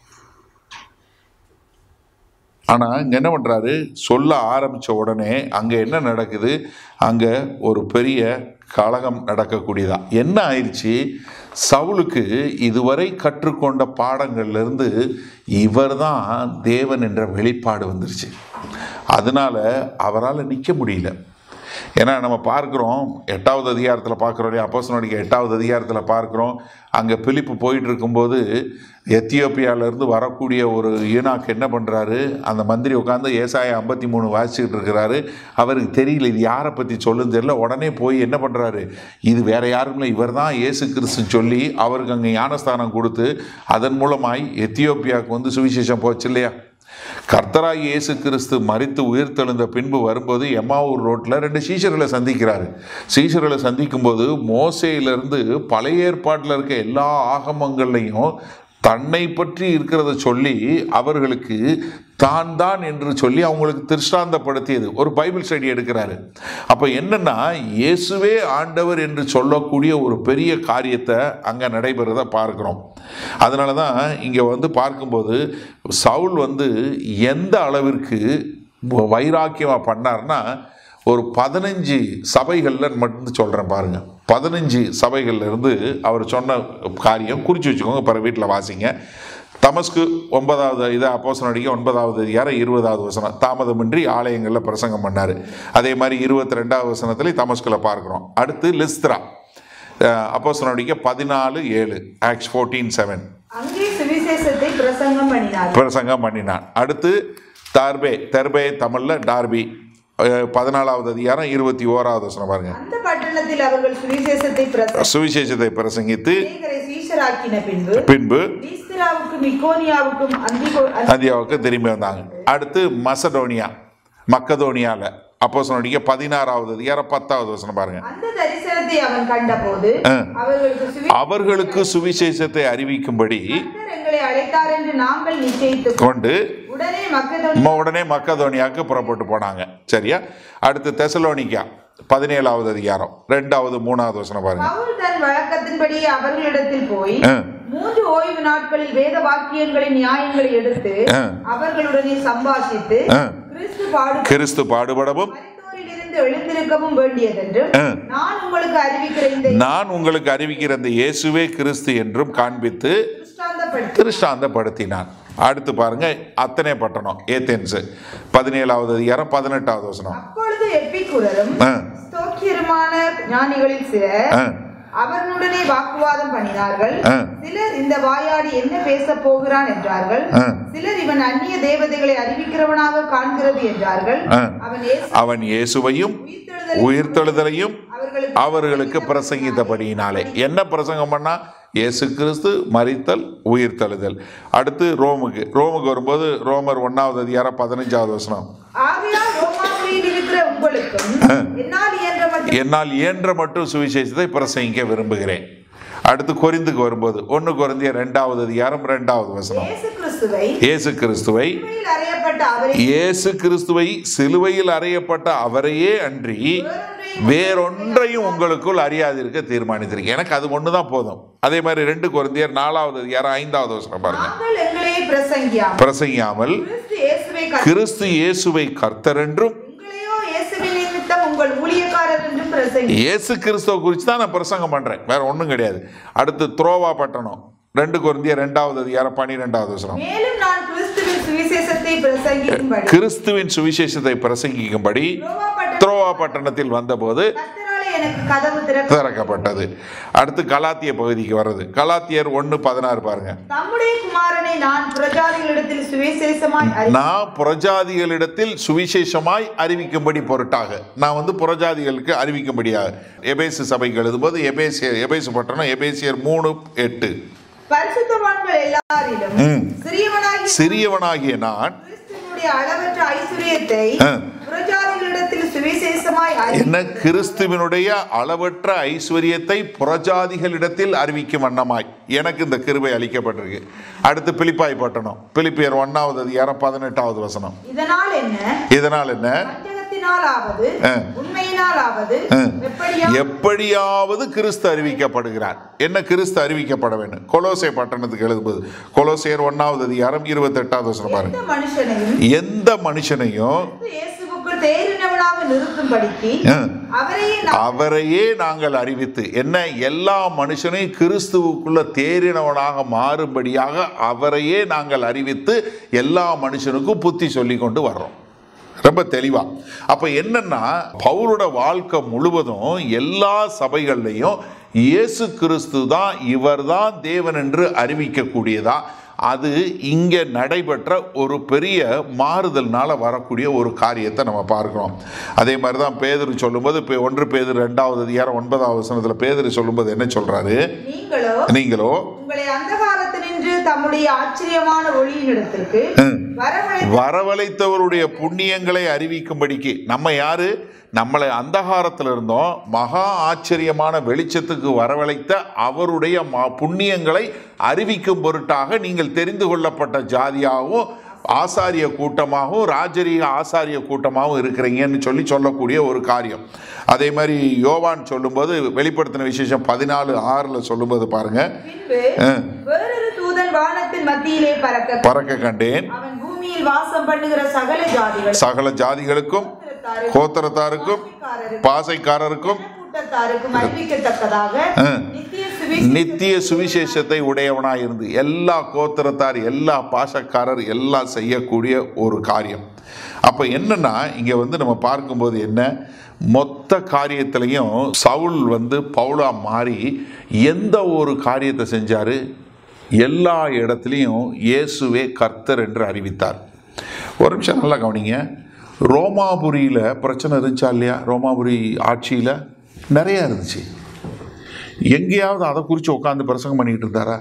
ஆனால் இங்கே என்ன பண்ணுறாரு சொல்ல ஆரம்பித்த உடனே அங்கே என்ன நடக்குது அங்கே ஒரு பெரிய கலகம் நடக்கக்கூடியதா என்ன ஆயிடுச்சு சவுலுக்கு இதுவரை கற்றுக்கொண்ட பாடங்கள்லேருந்து இவர்தான் தேவன் என்ற வெளிப்பாடு வந்துருச்சு அதனால அவரால் நிற்க முடியல ஏன்னா நம்ம பார்க்குறோம் எட்டாவது அதிகாரத்தில் பார்க்குறோம் இல்லையா அப்போஸ்தலனுடைய எட்டாவது அதிகாரத்தில் பார்க்குறோம் அங்கே பிலிப்பு போயிட்டு இருக்கும்போது எத்தியோப்பியாவிலேருந்து வரக்கூடிய ஒரு ஈனாக்கு என்ன பண்ணுறாரு அந்த மந்திரி உட்காந்து ஏசாய ஐம்பத்தி மூணு வாசிச்சுட்டு இருக்கிறாரு அவருக்கு தெரியல இது யாரை பற்றி சொல்லுன்னு தெரியல உடனே போய் என்ன பண்ணுறாரு இது வேற யாரும் இல்லை இவர் தான் இயேசு கிறிஸ்து சொல்லி அவருக்கு அங்கே ஞானஸ்தானம் கொடுத்து அதன் மூலமாய் எத்தியோப்பியாவுக்கு வந்து சுவிசேஷம் போச்சு இல்லையா கர்த்தராய் இயேசு கிறிஸ்து மரித்து உயிர்த்தெழுந்த பின்பு வரும்போது எம்மாவூர் ரோட்டில் ரெண்டு சீஷர்களை சந்திக்கிறாரு சீஷர்களை சந்திக்கும்போது மோசையிலிருந்து பழைய ஏற்பாட்டில் இருக்க எல்லா ஆகமங்கள்லையும் தன்னை பற்றி இருக்கிறத சொல்லி அவர்களுக்கு தான் தான் என்று சொல்லி அவங்களுக்கு திருஷ்டாந்தப்படுத்தியது ஒரு பைபிள் ஸ்டடி எடுக்கிறாரு அப்போ என்னன்னா இயேசுவே ஆண்டவர் என்று சொல்லக்கூடிய ஒரு பெரிய காரியத்தை அங்கே நடைபெறதை பார்க்குறோம் அதனால தான் இங்கே வந்து பார்க்கும்போது சவுல் வந்து எந்த அளவிற்கு வைராக்கியமாக பண்ணார்னா ஒரு பதினஞ்சு சபைகளில் மட்டும் சொல்கிறேன் பாருங்க பதினஞ்சு சபைகள்ல இருந்து அவர் சொன்ன காரியம் குறித்து வச்சுக்கோங்க பிறகு வீட்டில் வாசிங்க தமஸ்கு ஒன்பதாவது இது அப்போசன அடிக்க ஒன்பதாவது அதிகாரம் இருபதாவது வசனம் தாமதமின்றி ஆலயங்களில் பிரசங்கம் பண்ணார் அதே மாதிரி இருபத்தி ரெண்டாவது வசனத்துலேயும் தமஸ்கில் பார்க்குறோம் அடுத்து லிஸ்த்ரா அப்போசன அடிக்க பதினாலு ஏழு ஆக்ஸ் ஃபோர்டீன் செவன் அங்கே சுவிசேஷத்தை பிரசங்கம் பண்ணினார் பிரசங்கம் பண்ணினான் அடுத்து தார்பே தெர்பே தமிழில் டார்பி அஹ், பதினாலாவது அதிகாரம் இருபத்தி ஓராவது வசனம் பாருங்க அந்த பட்டணத்தில் அவர்கள் சுவிசேஷத்தை பிரசங்க சுவிசேஷத்தை பிரசங்கித்து அநேகரை சீஷராக்கின பின்பு பின்பு லீஸ்திராவுக்கும் இக்கோனியாவுக்கும் அந்திகோ அந்தியாவுக்கு திரும்பி வந்தாங்க அடுத்து மசடோனியா மக்கதோனியால அப்போ சொன்ன பதினாறாவது அதிகாரம் பத்தாவது வசனம் பாருங்க அந்த தரிசனத்தை அவன் கண்டபோது ஆ. அவர்களுக்கு சுவி அவர்களுக்கு சுவிசேஷத்தை அறிவிக்கும்படி கர்த்தர் எங்களை அழைத்தார் என்று நாங்கள் நிச்சயித்து கொண்டு உடனே மக்கள் நம்ம உடனே மக்கதோனியாவுக்கு புறப்பட்டு போனாங்க சரியா அடுத்து தெசலோனிக்கா பதினேழாவது அதிகாரம் ரெண்டாவது மூணாவது வசனம் பாருங்க பவுல் தன் வழக்கத்தின்படி அவர்களிடத்தில் போய் ஆ, மூன்று ஓய்வு நாட்களில் வேத வாக்கியங்களின் நியாயங்களை எடுத்து ஆ. அவர்களுடனே சம்பாஷித்து ஆ. கிறிஸ்து பாடு கிறிஸ்து பாடுபடவும் மரித்தோரிலிருந்து எழுந்திருக்கவும் வேண்டியதென்றும் ஆ. நான் உங்களுக்கு அறிவிக்கிற இந்த நான் உங்களுக்கு அறிவிக்கிற இந்த இயேசுவே கிறிஸ்து என்றும் காண்பித்து திருஷ்டாந்தப்படுத்தி திருஷ்டாந்தப்படுத்தினான் அடுத்து பாருங்க அத்தனை பட்டணம் ஏத்தென்ஸ் பதினேழாவது அதிகாரம் பதினெட்டாவது வசனம் அப்பொழுது எப்பிக்குரரும் ஆ, ஸ்தோக்கியருமான ஞானிகளில் சிலர் ஆ, அவனுடனே வாக்குவாதம் பண்ணினார்கள் ஆ. சிலர் இந்த வாயாடி என்ன பேச போகிறான் என்றார்கள் ஆ. சிலர் இவன் அந்நிய தேவதைகளை அறிவிக்கிறவனாக காண்கிறது என்றார்கள் ஆ. அவன் இயேசு அவன் இயேசுவையும் உயிர்த்தெழுதலை உயிர்த்தெழுதலையும் அவர்களுக்கு அவர்களுக்கு பிரசங்கித்தபடியினாலே என்ன பிரசங்கம் பண்ணா இயேசு கிறிஸ்து மரித்தல் உயிர்த்தெழுதல் அடுத்து ரோமுக்கு ரோமுக்கு வரும்போது ரோமர் ஒன்னாவது அதிகாரம் பதினஞ்சாவது வசனம் ஆகையால் ரோமாபுரியில் இருக்கிற உங்களுக்கும் என்னால் இயன்ற மட்டும் என்னால் இயன்ற மட்டும் சுவிசேஷத்தை பிரசங்கிக்க விரும்புகிறேன் அடுத்து கொரிந்துக்கு வரும்போது ஒன்று கொரிந்திய ரெண்டாவது அதிகாரம் ரெண்டாவது வசனம் இயேசு கிறிஸ்துவை இயேசு கிறிஸ்துவை சிலுவையில் அறையப்பட்ட அவரை இயேசு கிறிஸ்துவை சிலுவையில் அறையப்பட்ட அவரையே அன்றி வேறொன்றையும் உங்களுக்குள் அறியாதிருக்க தீர்மானித்திருக்கேன் எனக்கு அது ஒன்று தான் போதும் அதே மாதிரி ரெண்டு கொரிந்தியர் நாலாவது அதிகாரம் ஐந்தாவது வசனம் பாருங்க நாங்கள் எங்களை பிரசங்கியாம் பிரசங்கியாமல் கிறிஸ்து இயேசுவை கர்த்தர் கிறிஸ்து இயேசுவை கர்த்தர் என்றும் உங்களையோ இயேசுவின் நிமித்தம் உங்கள் ஊழியக்காரர் என்றும் பிரசங்கி இயேசு கிறிஸ்துவ குறித்து தான் நான் பிரசங்கம் பண்றேன் வேற ஒன்றும் கிடையாது அடுத்து துரோவா பட்டணம் ரெண்டு கொரிந்தியர் ரெண்டாவது அதிகாரம் பன்னிரெண்டாவது வசனம் மேலும் நான் கிறிஸ்துவின் சுவிசேஷத்தை பிரசங்கிக்கும்படி கிறிஸ்துவின் சுவிசேஷத்தை பிரசங்கிக்கும்படி ரோமா பட்டண துரோவா பட்டணத்தில் வந்தபோது கர்த்தராலே எனக்கு கதவு திறக்க திறக்கப்பட்டது அடுத்து கலாத்திய பகுதிக்கு வர்றது கலாத்தியர் ஒன்று பதினாறு பாருங்க தம்முடைய குமாரனை நான் புரஜாதிகளிடத்தில் சுவிசேஷமாய் அறி நான் புறஜாதிகளிடத்தில் சுவிசேஷமாய் அறிவிக்கும்படி பொருட்டாக நான் வந்து புறஜாதிகளுக்கு அறிவிக்கும்படியாக எபேசு சபைக்கு எழுதும்போது எபேசியர் எபேசு பட்டணம் எபேசியர் மூணு எட்டு பரிசுத்தவான்கள் எல்லாரிலும் ம். சிறியவனாகி சிறியவனாகிய நான் கிறிஸ்துவனுடைய அளவற்ற ஐஸ்வர்யத்தை ஆ. புரஜாதிகளிடத்தில் சுவிசேஷமாய் அறி என்ன கிறிஸ்துவினுடைய அளவற்ற ஐஸ்வர்யத்தை புறஜாதிகளிடத்தில் அறிவிக்கும் வண்ணமாய் எனக்கு இந்த கிருபை அளிக்கப்பட்டிருக்கு அடுத்து பிலிப்பாய் பட்டணம் பிலிப்பியர் ஒன்னாவது அதிகாரம் பதினெட்டாவது வசனம் இதனால் என்ன இதனால் என்ன பஞ்சகத்தினாலாவது ஆ. உண்மையினாலாவது ஆ. எப்படியா எப்படியாவது கிறிஸ்து அறிவிக்கப்படுகிறார் என்ன கிறிஸ்து அறிவிக்கப்பட வேண்டும் கொலோசை பட்டணத்துக்கு எழுதும்போது கொலோசையர் ஒன்னாவது அதிகாரம் இருபத்தெட்டாவது வசனம் பாருங்க எந்த மனுஷனையும் எந்த மனுஷனையும் இயேசுவுக்குள் தேறினவனாக நிறுத்தும்படிக்கு ஆ, அவரையே நான் அவரையே நாங்கள் அறிவித்து என்ன எல்லா மனுஷனையும் கிறிஸ்துவுக்குள்ள தேறினவனாக மாறும்படியாக அவரையே நாங்கள் அறிவித்து எல்லா மனுஷனுக்கும் புத்தி சொல்லி கொண்டு வர்றோம் ரொம்ப தெளிவா அப்ப என்னன்னா பவுலோட வாழ்க்கை முழுவதும் எல்லா சபைகள்லையும் இயேசு கிறிஸ்து தான் இவர்தான் தேவன் என்று அறிவிக்கக்கூடியதா அது இங்கே நடைபெற்ற ஒரு பெரிய மாறுதல்னால வரக்கூடிய ஒரு காரியத்தை நம்ம பார்க்கிறோம் அதே மாதிரி தான் பேதர் சொல்லும்போது இப்போ ஒன்று பேதர் ரெண்டாவது அதிகாரம் ஒன்பதாவது வசனத்தில் பேதர் சொல்லும்போது என்ன சொல்றாரு நீங்களோ நீங்களோ உங்களை அந்தகாரத்தினின்று தம்முடைய ஆச்சரியமான ஒளியினிடத்திற்கு வரவழை வரவழைத்தவருடைய புண்ணியங்களை அறிவிக்கும்படிக்கு நம்ம யாரு நம்மளை அந்தகாரத்தில் இருந்தோம் மகா ஆச்சரியமான வெளிச்சத்துக்கு வரவழைத்த அவருடைய ம- புண்ணியங்களை அறிவிக்கும் பொருட்டாக நீங்கள் தெரிந்து கொள்ளப்பட்ட ஜாதியாகவும் ஆசாரிய கூட்டமாகவும் ராஜரீக ஆசாரிய கூட்டமாகவும் இருக்கிறீங்கன்னு சொல்லி சொல்லக்கூடிய ஒரு காரியம் அதே மாதிரி யோவான் சொல்லும்போது வெளிப்படுத்தின விசேஷம் பதினாலு ஆறில் சொல்லும்போது பாருங்க பின்பு ஆ, வேறொரு தூதன் வானத்தின் மத்தியிலே பறக்க பறக்க கண்டேன் அவன் பூமியில் வாசம் பண்ணுகிற சகல ஜாதிகள் சகல ஜாதிகளுக்கும் கோத்திரத்தாருக்கும் பாசைக்காரருக்கும் கூட்டத்தாருக்கும் அறிவிக்கத்தக்கதாக ஆ. நித்திய சுவிசேஷ நித்திய சுவிசேஷத்தை உடையவனாய் இருந்து எல்லா கோத்திரத்தார் எல்லா பாசக்காரர் எல்லாம் செய்யக்கூடிய ஒரு காரியம் அப்போ என்னன்னா இங்கே வந்து நம்ம பார்க்கும்போது என்ன மொத்த காரியத்திலையும் சவுல் வந்து பவுலா மாறி எந்த ஒரு காரியத்தை செஞ்சாரு எல்லா இடத்துலையும் இயேசுவே கர்த்தர் என்று அறிவித்தார் ஒரு நிமிஷம் நல்லா கவனிங்க ரோமாபுரியில் பிரச்சனை இருந்துச்சா இல்லையா ரோமாபுரி ஆட்சியில் நிறைய இருந்துச்சு எங்கேயாவது அதை குறித்து உட்காந்து பிரசங்கம் பண்ணிக்கிட்டு இருந்தாரா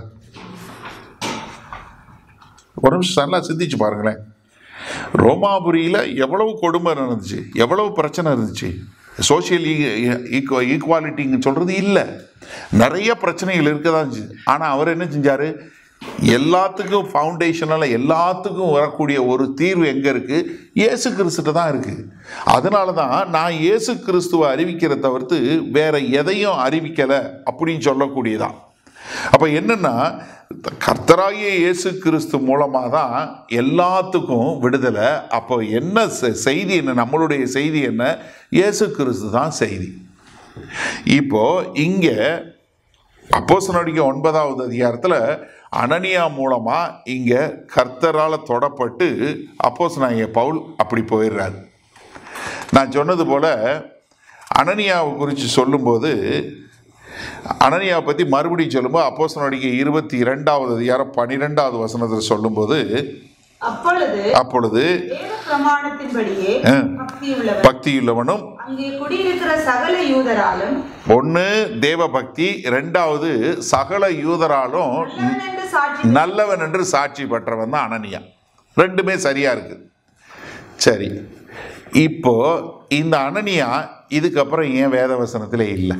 ஒரு நிமிஷம் நல்லா சிந்திச்சு பாருங்களேன் ரோமாபுரியில் எவ்வளவு கொடுமை நடந்துச்சு எவ்வளவு பிரச்சனை இருந்துச்சு சோஷியல் ஈக்குவாலிட்டின்னு சொல்கிறது இல்லை நிறைய பிரச்சனைகள் இருக்க தான் இருந்துச்சு ஆனால் அவர் என்ன செஞ்சார் எல்லாத்துக்கும் ஃபவுண்டேஷனால எல்லாத்துக்கும் வரக்கூடிய ஒரு தீர்வு எங்கே இருக்குது இயேசு கிறிஸ்துட்ட தான் இருக்குது அதனால தான் நான் இயேசு கிறிஸ்துவை அறிவிக்கிற தவிர்த்து வேற எதையும் அறிவிக்கலை அப்படின்னு சொல்லக்கூடியதான் அப்போ என்னன்னா கர்த்தராகிய இயேசு கிறிஸ்து மூலமாக தான் எல்லாத்துக்கும் விடுதலை அப்போ என்ன செ- செய்தி என்ன நம்மளுடைய செய்தி என்ன இயேசு கிறிஸ்து தான் செய்தி இப்போ இங்கே அப்போஸ்தலனுடைய ஒன்பதாவது அதிகாரத்தில் அனனியா மூலமாக இங்கே கர்த்தரால் தொடப்பட்டு அப்போஸ்தலனாகிய பவுல் அப்படி போயிடுறாரு நான் சொன்னது போல அனனியாவை குறித்து சொல்லும்போது அனனியாவை பற்றி மறுபடியும் சொல்லும்போது அப்போஸ்தலனுடைய இருபத்தி இரண்டாவது அதிகாரம் பன்னிரெண்டாவது வசனத்தில் சொல்லும்போது அப்பொழுது அப்பொழுது வேத பிரமாணத்தின்படியே ஆ. பக்தியுள்ளவர் பக்தியுள்ளவனும் அங்கே குடியிருக்கிற சகல யூதராலும் ஒன்று தேவ பக்தி ரெண்டாவது சகல யூதராலும் நல்லவன் என்று சாட்சி நல்லவன் என்று சாட்சி பெற்றவன் தான் அனனியா ரெண்டுமே சரியா இருக்கு சரி இப்போ இந்த அனனியா இதுக்கப்புறம் ஏன் வேத வசனத்திலே இல்லை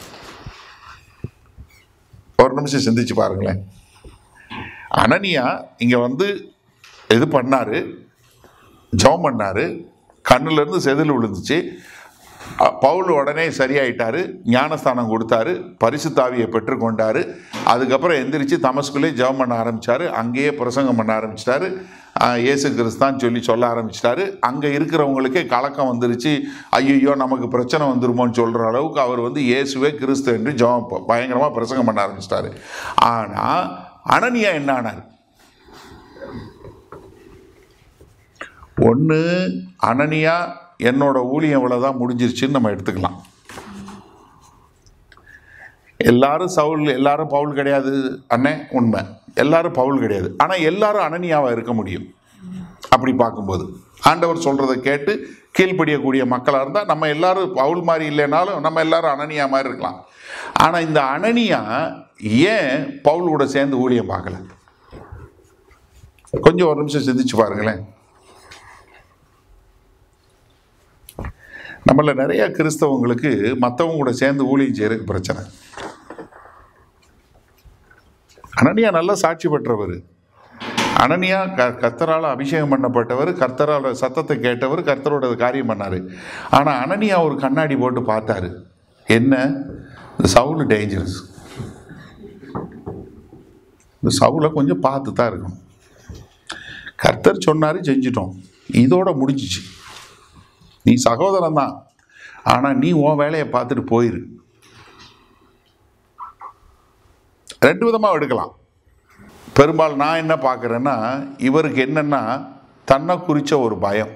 ஒரு நிமிஷம் சிந்திச்சு பாருங்களேன் அனனியா இங்க வந்து இது பண்ணாரு ஜெபம் பண்ணாரு கண்ணுல இருந்து செதில் விழுந்துச்சு அ- பவுல் உடனே சரியாயிட்டாரு ஞானஸ்தானம் கொடுத்தாரு பரிசுத்தாவியை பெற்றுக்கொண்டாரு அதுக்கப்புறம் எந்திரிச்சு தமஸ்குள்ளே ஜெபம் பண்ண ஆரம்பிச்சாரு அங்கேயே பிரசங்கம் பண்ண ஆரம்பிச்சிட்டாரு அஹ், இயேசு கிறிஸ்தான் சொல்லி சொல்ல ஆரம்பிச்சிட்டாரு அங்கே இருக்கிறவங்களுக்கே கலக்கம் வந்துருச்சு ஐயோ நமக்கு பிரச்சனை வந்துருமோன்னு சொல்கிற அளவுக்கு அவர் வந்து இயேசுவே கிறிஸ்து என்று ஜெபம் பயங்கரமாக பிரசங்கம் பண்ண ஆரம்பிச்சிட்டாரு ஆனால் அனனியா என்ன ஆனார் ஒன்று அனனியா என்னோட ஊழியம் இவ்வளோதான் முடிஞ்சிருச்சுன்னு நம்ம எடுத்துக்கலாம் எல்லாரும் சவுல் எல்லாரும் பவுல் கிடையாது அண்ணே உண்மை எல்லாரும் பவுல் கிடையாது ஆனால் எல்லாரும் அனனியாவாக இருக்க முடியும் அப்படி பார்க்கும்போது ஆண்டவர் சொல்கிறத கேட்டு கீழ்ப்படியக்கூடிய மக்களாக இருந்தால் நம்ம எல்லாரும் பவுல் மாதிரி இல்லைனாலும் நம்ம எல்லாரும் அனனியா மாதிரி இருக்கலாம் ஆனால் இந்த அனனியா ஏன் பவுல் கூட சேர்ந்து ஊழியம் பார்க்கல கொஞ்சம் ஒரு நிமிஷம் சிந்திச்சு பாருங்களேன் நம்மள நிறைய கிறிஸ்தவங்களுக்கு மற்றவங்க கூட சேர்ந்து ஊழியம் செய்யறதுக்கு பிரச்சனை அனனியா நல்லா சாட்சி பெற்றவர் அனனியா க கர்த்தரால் அபிஷேகம் பண்ணப்பட்டவர் கர்த்தரால சத்தத்தை கேட்டவர் கர்த்தரோட காரியம் பண்ணார் ஆனால் அனனியா ஒரு கண்ணாடி போட்டு பார்த்தாரு என்ன இந்த சவுல் டேஞ்சரஸ் இந்த சவுலை கொஞ்சம் பார்த்து தான் இருக்கணும் கர்த்தர் சொன்னார் செஞ்சிட்டோம் இதோட முடிஞ்சிச்சு நீ சகோதரன் தான் ஆனால் நீ உன் வேலையை பார்த்துட்டு போயிரு ரெண்டு விதமாக எடுக்கலாம் பெரும்பாலும் நான் என்ன பார்க்குறேன்னா இவருக்கு என்னன்னா தன்னை குறித்த ஒரு பயம்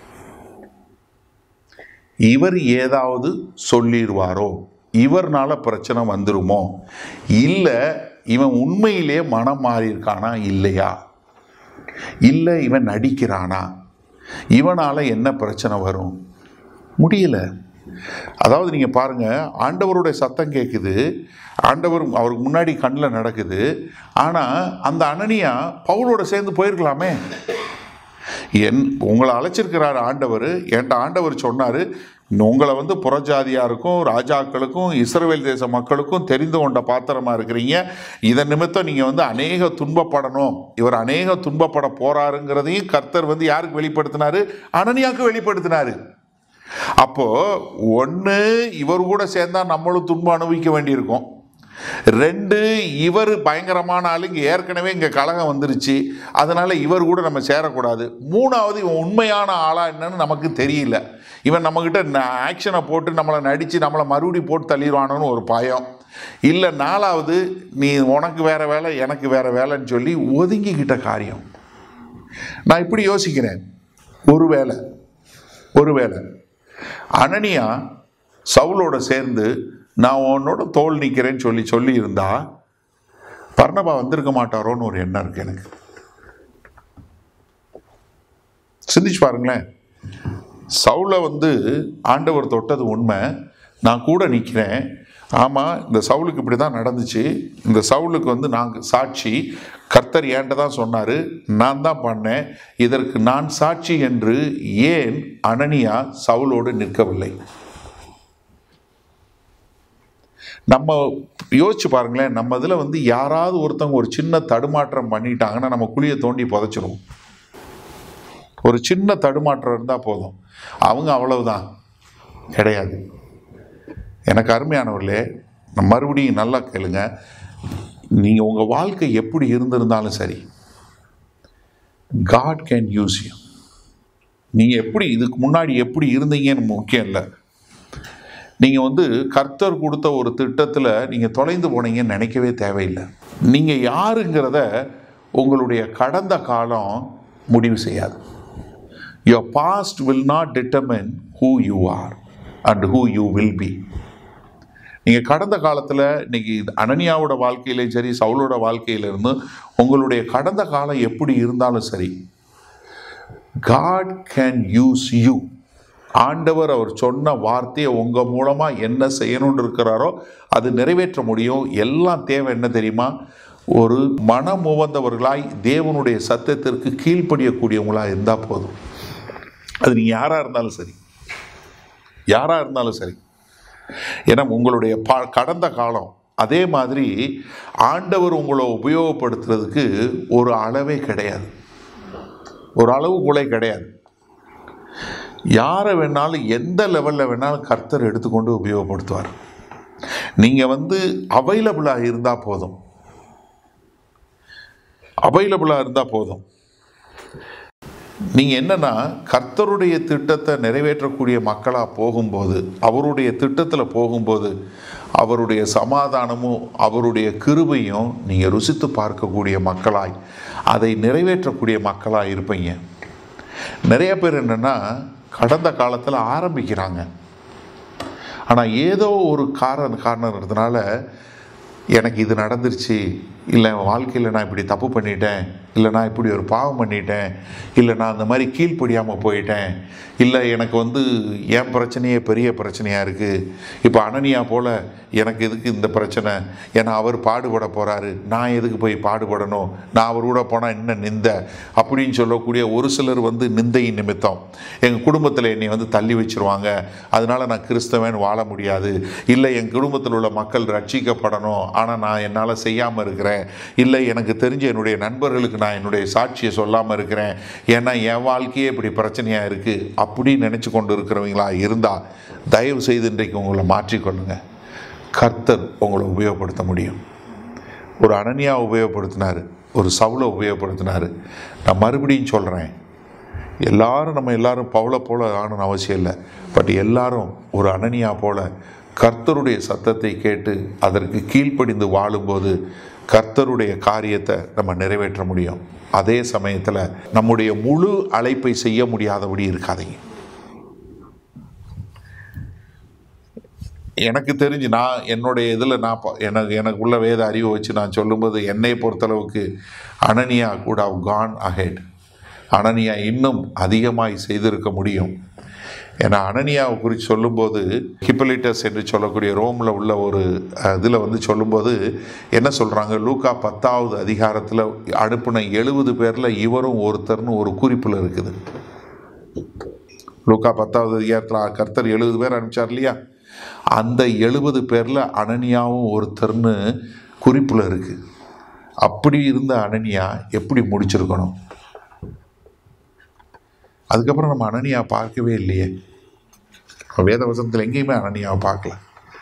இவர் ஏதாவது சொல்லிடுவாரோ இவர்னால பிரச்சனை வந்துருமோ இல்லை இவன் உண்மையிலே மனம் மாறியிருக்கானா இல்லையா இல்லை இவன் நடிக்கிறானா இவனால் என்ன பிரச்சனை வரும் முடியல அதாவது நீங்கள் பாருங்கள் ஆண்டவருடைய சத்தம் கேட்குது ஆண்டவர் அவருக்கு முன்னாடி கண்ணில் நடக்குது ஆனால் அந்த அனனியா பவுலோட சேர்ந்து போயிருக்கலாமே என் உங்களை அழைச்சிருக்கிறார் ஆண்டவர் என்கிட்ட ஆண்டவர் சொன்னார் உங்களை வந்து புறஜாதியாருக்கும் ராஜாக்களுக்கும் இஸ்ரவேல் தேச மக்களுக்கும் தெரிந்து கொண்ட பாத்திரமா இருக்கிறீங்க இதன் நிமித்தம் நீங்கள் வந்து அநேக துன்பப்படணும் இவர் அநேக துன்பப்பட போறாருங்கிறதையும் கர்த்தர் வந்து யாருக்கு வெளிப்படுத்தினாரு அனனியாவுக்கு வெளிப்படுத்தினாரு அப்போ ஒன்று இவர் கூட சேர்ந்தா நம்மளும் துன்பம் அனுபவிக்க வேண்டியிருக்கும் ரெண்டு இவர் பயங்கரமான ஆளு இங்கே ஏற்கனவே இங்கே கலகம் வந்துருச்சு அதனால இவர் கூட நம்ம சேரக்கூடாது மூணாவது இவன் உண்மையான ஆளா என்னன்னு நமக்கு தெரியல இவன் நம்மக்கிட்ட ஆக்ஷனை போட்டு நம்மளை நடித்து நம்மளை மறுபடி போட்டு தள்ளிடுவானோன்னு ஒரு பயம் இல்லை நாலாவது நீ உனக்கு வேற வேலை எனக்கு வேற வேலைன்னு சொல்லி ஒதுங்கிக்கிட்ட காரியம் நான் இப்படி யோசிக்கிறேன் ஒருவேளை ஒருவேளை அனனியா சவுலோட சேர்ந்து நான் உன்னோட தோல் நிற்கிறேன்னு சொல்லி சொல்லி இருந்தா பர்ணபா வந்திருக்க மாட்டாரோன்னு ஒரு எண்ணம் இருக்கு எனக்கு சிந்திச்சு பாருங்களேன் சவுலை வந்து ஆண்டவர் தொட்டது உண்மை நான் கூட நிற்கிறேன் ஆமாம் இந்த சவுலுக்கு இப்படி தான் நடந்துச்சு இந்த சவுலுக்கு வந்து நாங்கள் சாட்சி கர்த்தர் ஏன்ட்ட தான் சொன்னார் நான் தான் பண்ணேன் இதற்கு நான் சாட்சி என்று ஏன் அனனியா சவுலோடு நிற்கவில்லை நம்ம யோசிச்சு பாருங்களேன் நம்ம இதில் வந்து யாராவது ஒருத்தவங்க ஒரு சின்ன தடுமாற்றம் பண்ணிட்டாங்கன்னா நம்ம குழியை தோண்டி புதைச்சிருவோம் ஒரு சின்ன தடுமாற்றம் இருந்தால் போதும் அவங்க அவ்வளவுதான் கிடையாது எனக்கு அருமையானவர்களே நான் மறுபடியும் நல்லா கேளுங்க நீங்கள் உங்கள் வாழ்க்கை எப்படி இருந்திருந்தாலும் சரி காட் கேன் யூஸ் யூ நீங்கள் எப்படி இதுக்கு முன்னாடி எப்படி இருந்தீங்கன்னு முக்கியம் இல்லை நீங்கள் வந்து கர்த்தர் கொடுத்த ஒரு திட்டத்தில் நீங்கள் தொலைந்து போனீங்கன்னு நினைக்கவே தேவையில்லை நீங்கள் யாருங்கிறத உங்களுடைய கடந்த காலம் முடிவு செய்யாது your past will not determine who you are and who you will be நீங்கள் கடந்த காலத்தில் இன்னைக்கு அனனியாவோட வாழ்க்கையிலையும் சரி சவுலோட வாழ்க்கையிலிருந்து உங்களுடைய கடந்த காலம் எப்படி இருந்தாலும் சரி காட் கேன் யூஸ் யூ ஆண்டவர் அவர் சொன்ன வார்த்தையை உங்கள் மூலமாக என்ன செய்யணும்னு இருக்கிறாரோ அது நிறைவேற்ற முடியும் எல்லாம் தேவை என்ன தெரியுமா ஒரு மனம் உவந்தவர்களாய் தேவனுடைய சத்தத்திற்கு கீழ்ப்படியக்கூடியவங்களாக இருந்தால் போதும் அது நீங்கள் யாராக இருந்தாலும் சரி யாராக இருந்தாலும் சரி ஏன்னா உங்களுடைய பா கடந்த காலம் அதே மாதிரி ஆண்டவர் உங்களை உபயோகப்படுத்துறதுக்கு ஒரு அளவே கிடையாது ஒரு அளவுக்குள்ளே கிடையாது யாரை வேணாலும் எந்த லெவலில் வேணாலும் கர்த்தர் எடுத்துக்கொண்டு உபயோகப்படுத்துவார் நீங்கள் வந்து அவைலபிளாக இருந்தால் போதும் அவைலபிளாக இருந்தால் போதும் நீங்கள் என்னன்னா கர்த்தருடைய திட்டத்தை நிறைவேற்றக்கூடிய மக்களாக போகும்போது அவருடைய திட்டத்தில் போகும்போது அவருடைய சமாதானமும் அவருடைய கிருபையும் நீங்கள் ருசித்து பார்க்கக்கூடிய மக்களாய் அதை நிறைவேற்றக்கூடிய மக்களாக இருப்பீங்க நிறைய பேர் என்னென்னா கடந்த காலத்தில் ஆரம்பிக்கிறாங்க ஆனால் ஏதோ ஒரு காரண காரணத்தினால எனக்கு இது நடந்துருச்சு இல்லை வாழ்க்கையில் நான் இப்படி தப்பு பண்ணிட்டேன் இல்லை நான் இப்படி ஒரு பாவம் பண்ணிட்டேன் இல்லை நான் அந்த மாதிரி கீழ்ப்படியாமல் போயிட்டேன் இல்லை எனக்கு வந்து என் பிரச்சனையே பெரிய பிரச்சனையாக இருக்குது இப்போ அனனியா போல் எனக்கு எதுக்கு இந்த பிரச்சனை ஏன்னா அவர் பாடுபட போகிறாரு நான் எதுக்கு போய் பாடுபடணும் நான் அவர் கூட போனால் என்ன நிந்த அப்படின்னு சொல்லக்கூடிய ஒரு சிலர் வந்து நிந்தையின் நிமித்தம் எங்கள் குடும்பத்தில் என்னை வந்து தள்ளி வச்சிருவாங்க அதனால் நான் கிறிஸ்தவன் வாழ முடியாது இல்லை என் குடும்பத்தில் உள்ள மக்கள் ரட்சிக்கப்படணும் ஆனால் நான் என்னால் செய்யாமல் இருக்கிறேன் இல்லை எனக்கு தெரிஞ்ச என்னுடைய நண்பர்களுக்கு நான் என்னுடைய சாட்சியை சொல்லாமல் இருக்கிறேன் ஏன்னா என் வாழ்க்கையே இப்படி பிரச்சனையாக இருக்குது அப்படின்னு நினச்சி கொண்டு இருக்கிறவங்களா இருந்தால் தயவு செய்து இன்றைக்கு உங்களை மாற்றிக்கொள்ளுங்க கர்த்தர் உங்களை உபயோகப்படுத்த முடியும் ஒரு அனனியா உபயோகப்படுத்தினார் ஒரு சவுளை உபயோகப்படுத்தினார் நான் மறுபடியும் சொல்கிறேன் எல்லாரும் நம்ம எல்லாரும் பவுளை போல ஆகணும்னு அவசியம் இல்லை பட் எல்லாரும் ஒரு அனனியா போல கர்த்தருடைய சத்தத்தை கேட்டு அதற்கு கீழ்ப்படிந்து வாழும்போது கர்த்தருடைய காரியத்தை நம்ம நிறைவேற்ற முடியும் அதே சமயத்தில் நம்முடைய முழு அழைப்பை செய்ய முடியாதபடி இருக்காதீங்க எனக்கு தெரிஞ்சு நான் என்னுடைய இதில் நான் ப- எனக்கு எனக்கு உள்ள வேத அறிவை வச்சு நான் சொல்லும்போது என்னை பொறுத்தளவுக்கு அனனியா கூட கான் அஹெட் அனனியா இன்னும் அதிகமாய் செய்திருக்க முடியும் ஏன்னா அனனியாவை குறித்து சொல்லும்போது ஹிப்பலிட்டஸ் என்று சொல்லக்கூடிய ரோமில் உள்ள ஒரு இதில் வந்து சொல்லும்போது என்ன சொல்கிறாங்க லூக்கா பத்தாவது அதிகாரத்தில் அனுப்பின எழுபது பேரில் இவரும் ஒருத்தர்னு ஒரு குறிப்பில் இருக்குது லூக்கா பத்தாவது அதிகாரத்தில் கர்த்தர் எழுபது பேர் அனுப்பிச்சார் இல்லையா அந்த எழுபது பேரில் அனனியாவும் ஒருத்தர்னு குறிப்பில் இருக்குது அப்படி இருந்த அனனியா எப்படி முடிச்சிருக்கணும் அதுக்கப்புறம் நம்ம அனனியா பார்க்கவே இல்லையே வேத வசனத்தில் எங்கேயுமே அனனியாவை பார்க்கல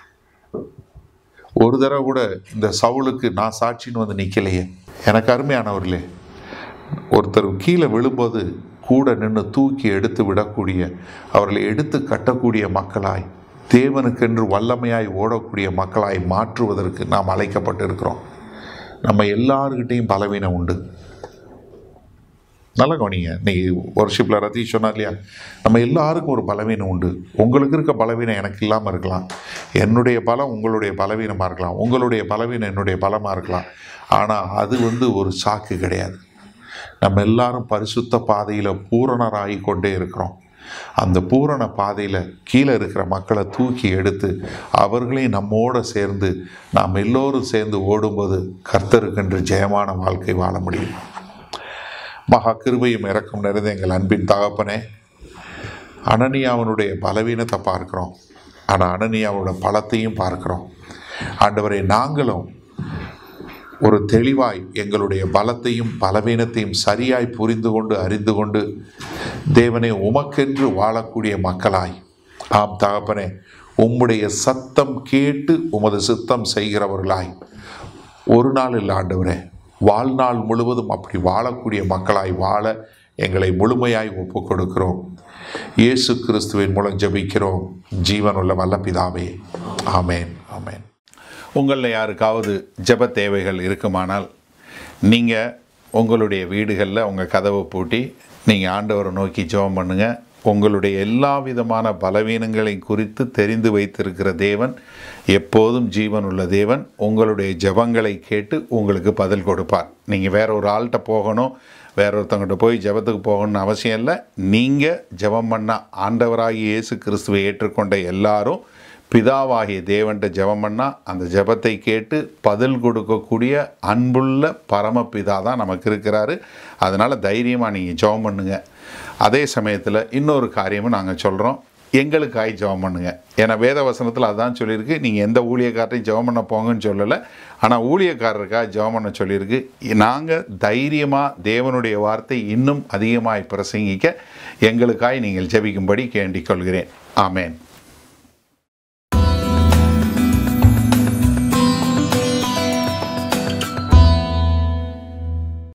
ஒரு தடவை கூட இந்த சவுலுக்கு நான் சாட்சின்னு வந்து நிற்கலையே எனக்கு அருமையானவர்களே ஒருத்தர் கீழே விழும்போது கூட நின்று தூக்கி எடுத்து விடக்கூடிய அவர்களை எடுத்து கட்டக்கூடிய மக்களாய் தேவனுக்கென்று வல்லமையாய் ஓடக்கூடிய மக்களாய் மாற்றுவதற்கு நாம் அழைக்கப்பட்டிருக்கிறோம் நம்ம எல்லாருக்கிட்டேயும் பலவீனம் உண்டு நல்லா கவனிங்க இன்னைக்கு ஒர்ஷிப்பில் ரதீஷ் சொன்னார் இல்லையா நம்ம எல்லாருக்கும் ஒரு பலவீனம் உண்டு உங்களுக்கு இருக்க பலவீனம் எனக்கு இல்லாமல் இருக்கலாம் என்னுடைய பலம் உங்களுடைய பலவீனமாக இருக்கலாம் உங்களுடைய பலவீனம் என்னுடைய பலமாக இருக்கலாம் ஆனால் அது வந்து ஒரு சாக்கு கிடையாது நம்ம எல்லாரும் பரிசுத்த பாதையில் பூரணராகி கொண்டே இருக்கிறோம் அந்த பூரண பாதையில் கீழே இருக்கிற மக்களை தூக்கி எடுத்து அவர்களையும் நம்மோடு சேர்ந்து நாம் எல்லோரும் சேர்ந்து ஓடும்போது கர்த்தருக்கென்று ஜெயமான வாழ்க்கை வாழ முடியும் மகா கிருபையும் இறக்கம் நிறைந்த எங்கள் அன்பின் தகப்பனே அனனியாவனுடைய பலவீனத்தை பார்க்குறோம் ஆனால் அனனியாவோட பலத்தையும் பார்க்குறோம் ஆண்டவரை நாங்களும் ஒரு தெளிவாய் எங்களுடைய பலத்தையும் பலவீனத்தையும் சரியாய் புரிந்து கொண்டு அறிந்து கொண்டு தேவனை உமக்கென்று வாழக்கூடிய மக்களாய் ஆம் தகப்பனே உம்முடைய சத்தம் கேட்டு உமது சித்தம் செய்கிறவர்களாய் ஒரு நாள் இல்லை ஆண்டவரே வாழ்நாள் முழுவதும் அப்படி வாழக்கூடிய மக்களாய் வாழ எங்களை முழுமையாய் ஒப்புக் கொடுக்கிறோம் இயேசு கிறிஸ்துவின் மூலம் ஜெபிக்கிறோம் ஜீவனுள்ள வல்ல பிதாவே ஆமேன் ஆமேன் உங்களில் யாருக்காவது ஜெப தேவைகள் இருக்குமானால் நீங்கள் உங்களுடைய வீடுகளில் உங்கள் கதவை பூட்டி நீங்கள் ஆண்டவரை நோக்கி ஜெபம் பண்ணுங்கள் உங்களுடைய எல்லா விதமான பலவீனங்களை குறித்து தெரிந்து வைத்திருக்கிற தேவன் எப்போதும் ஜீவன் உள்ள தேவன் உங்களுடைய ஜெபங்களை கேட்டு உங்களுக்கு பதில் கொடுப்பார் நீங்கள் வேற ஒரு ஆள்கிட்ட போகணும் வேற ஒருத்தவங்ககிட்ட போய் ஜெபத்துக்கு போகணும்னு அவசியம் இல்லை நீங்கள் ஜெபம் பண்ண ஆண்டவராகிய இயேசு கிறிஸ்துவை ஏற்றுக்கொண்ட எல்லாரும் பிதாவாகிய தேவன்ட்ட ஜெபம் பண்ணா அந்த ஜெபத்தை கேட்டு பதில் கொடுக்கக்கூடிய அன்புள்ள பரமபிதா தான் நமக்கு இருக்கிறாரு அதனால் தைரியமாக நீங்கள் ஜெபம் பண்ணுங்க அதே சமயத்தில் இன்னொரு காரியமும் நாங்கள் சொல்கிறோம் எங்களுக்காய் ஜெபம் பண்ணுங்க ஏன்னா வேத வசனத்தில் அதான் சொல்லியிருக்கு நீங்கள் எந்த ஊழியக்காரரையும் ஜெபம் பண்ண போங்கன்னு சொல்லலை ஆனால் ஊழியக்காரருக்காக ஜெபம் பண்ண சொல்லியிருக்கு நாங்கள் தைரியமாக தேவனுடைய வார்த்தை இன்னும் அதிகமாய் பிரசங்கிக்க எங்களுக்காய் நீங்கள் ஜெபிக்கும்படி கேண்டிக் கொள்கிறேன் ஆமேன்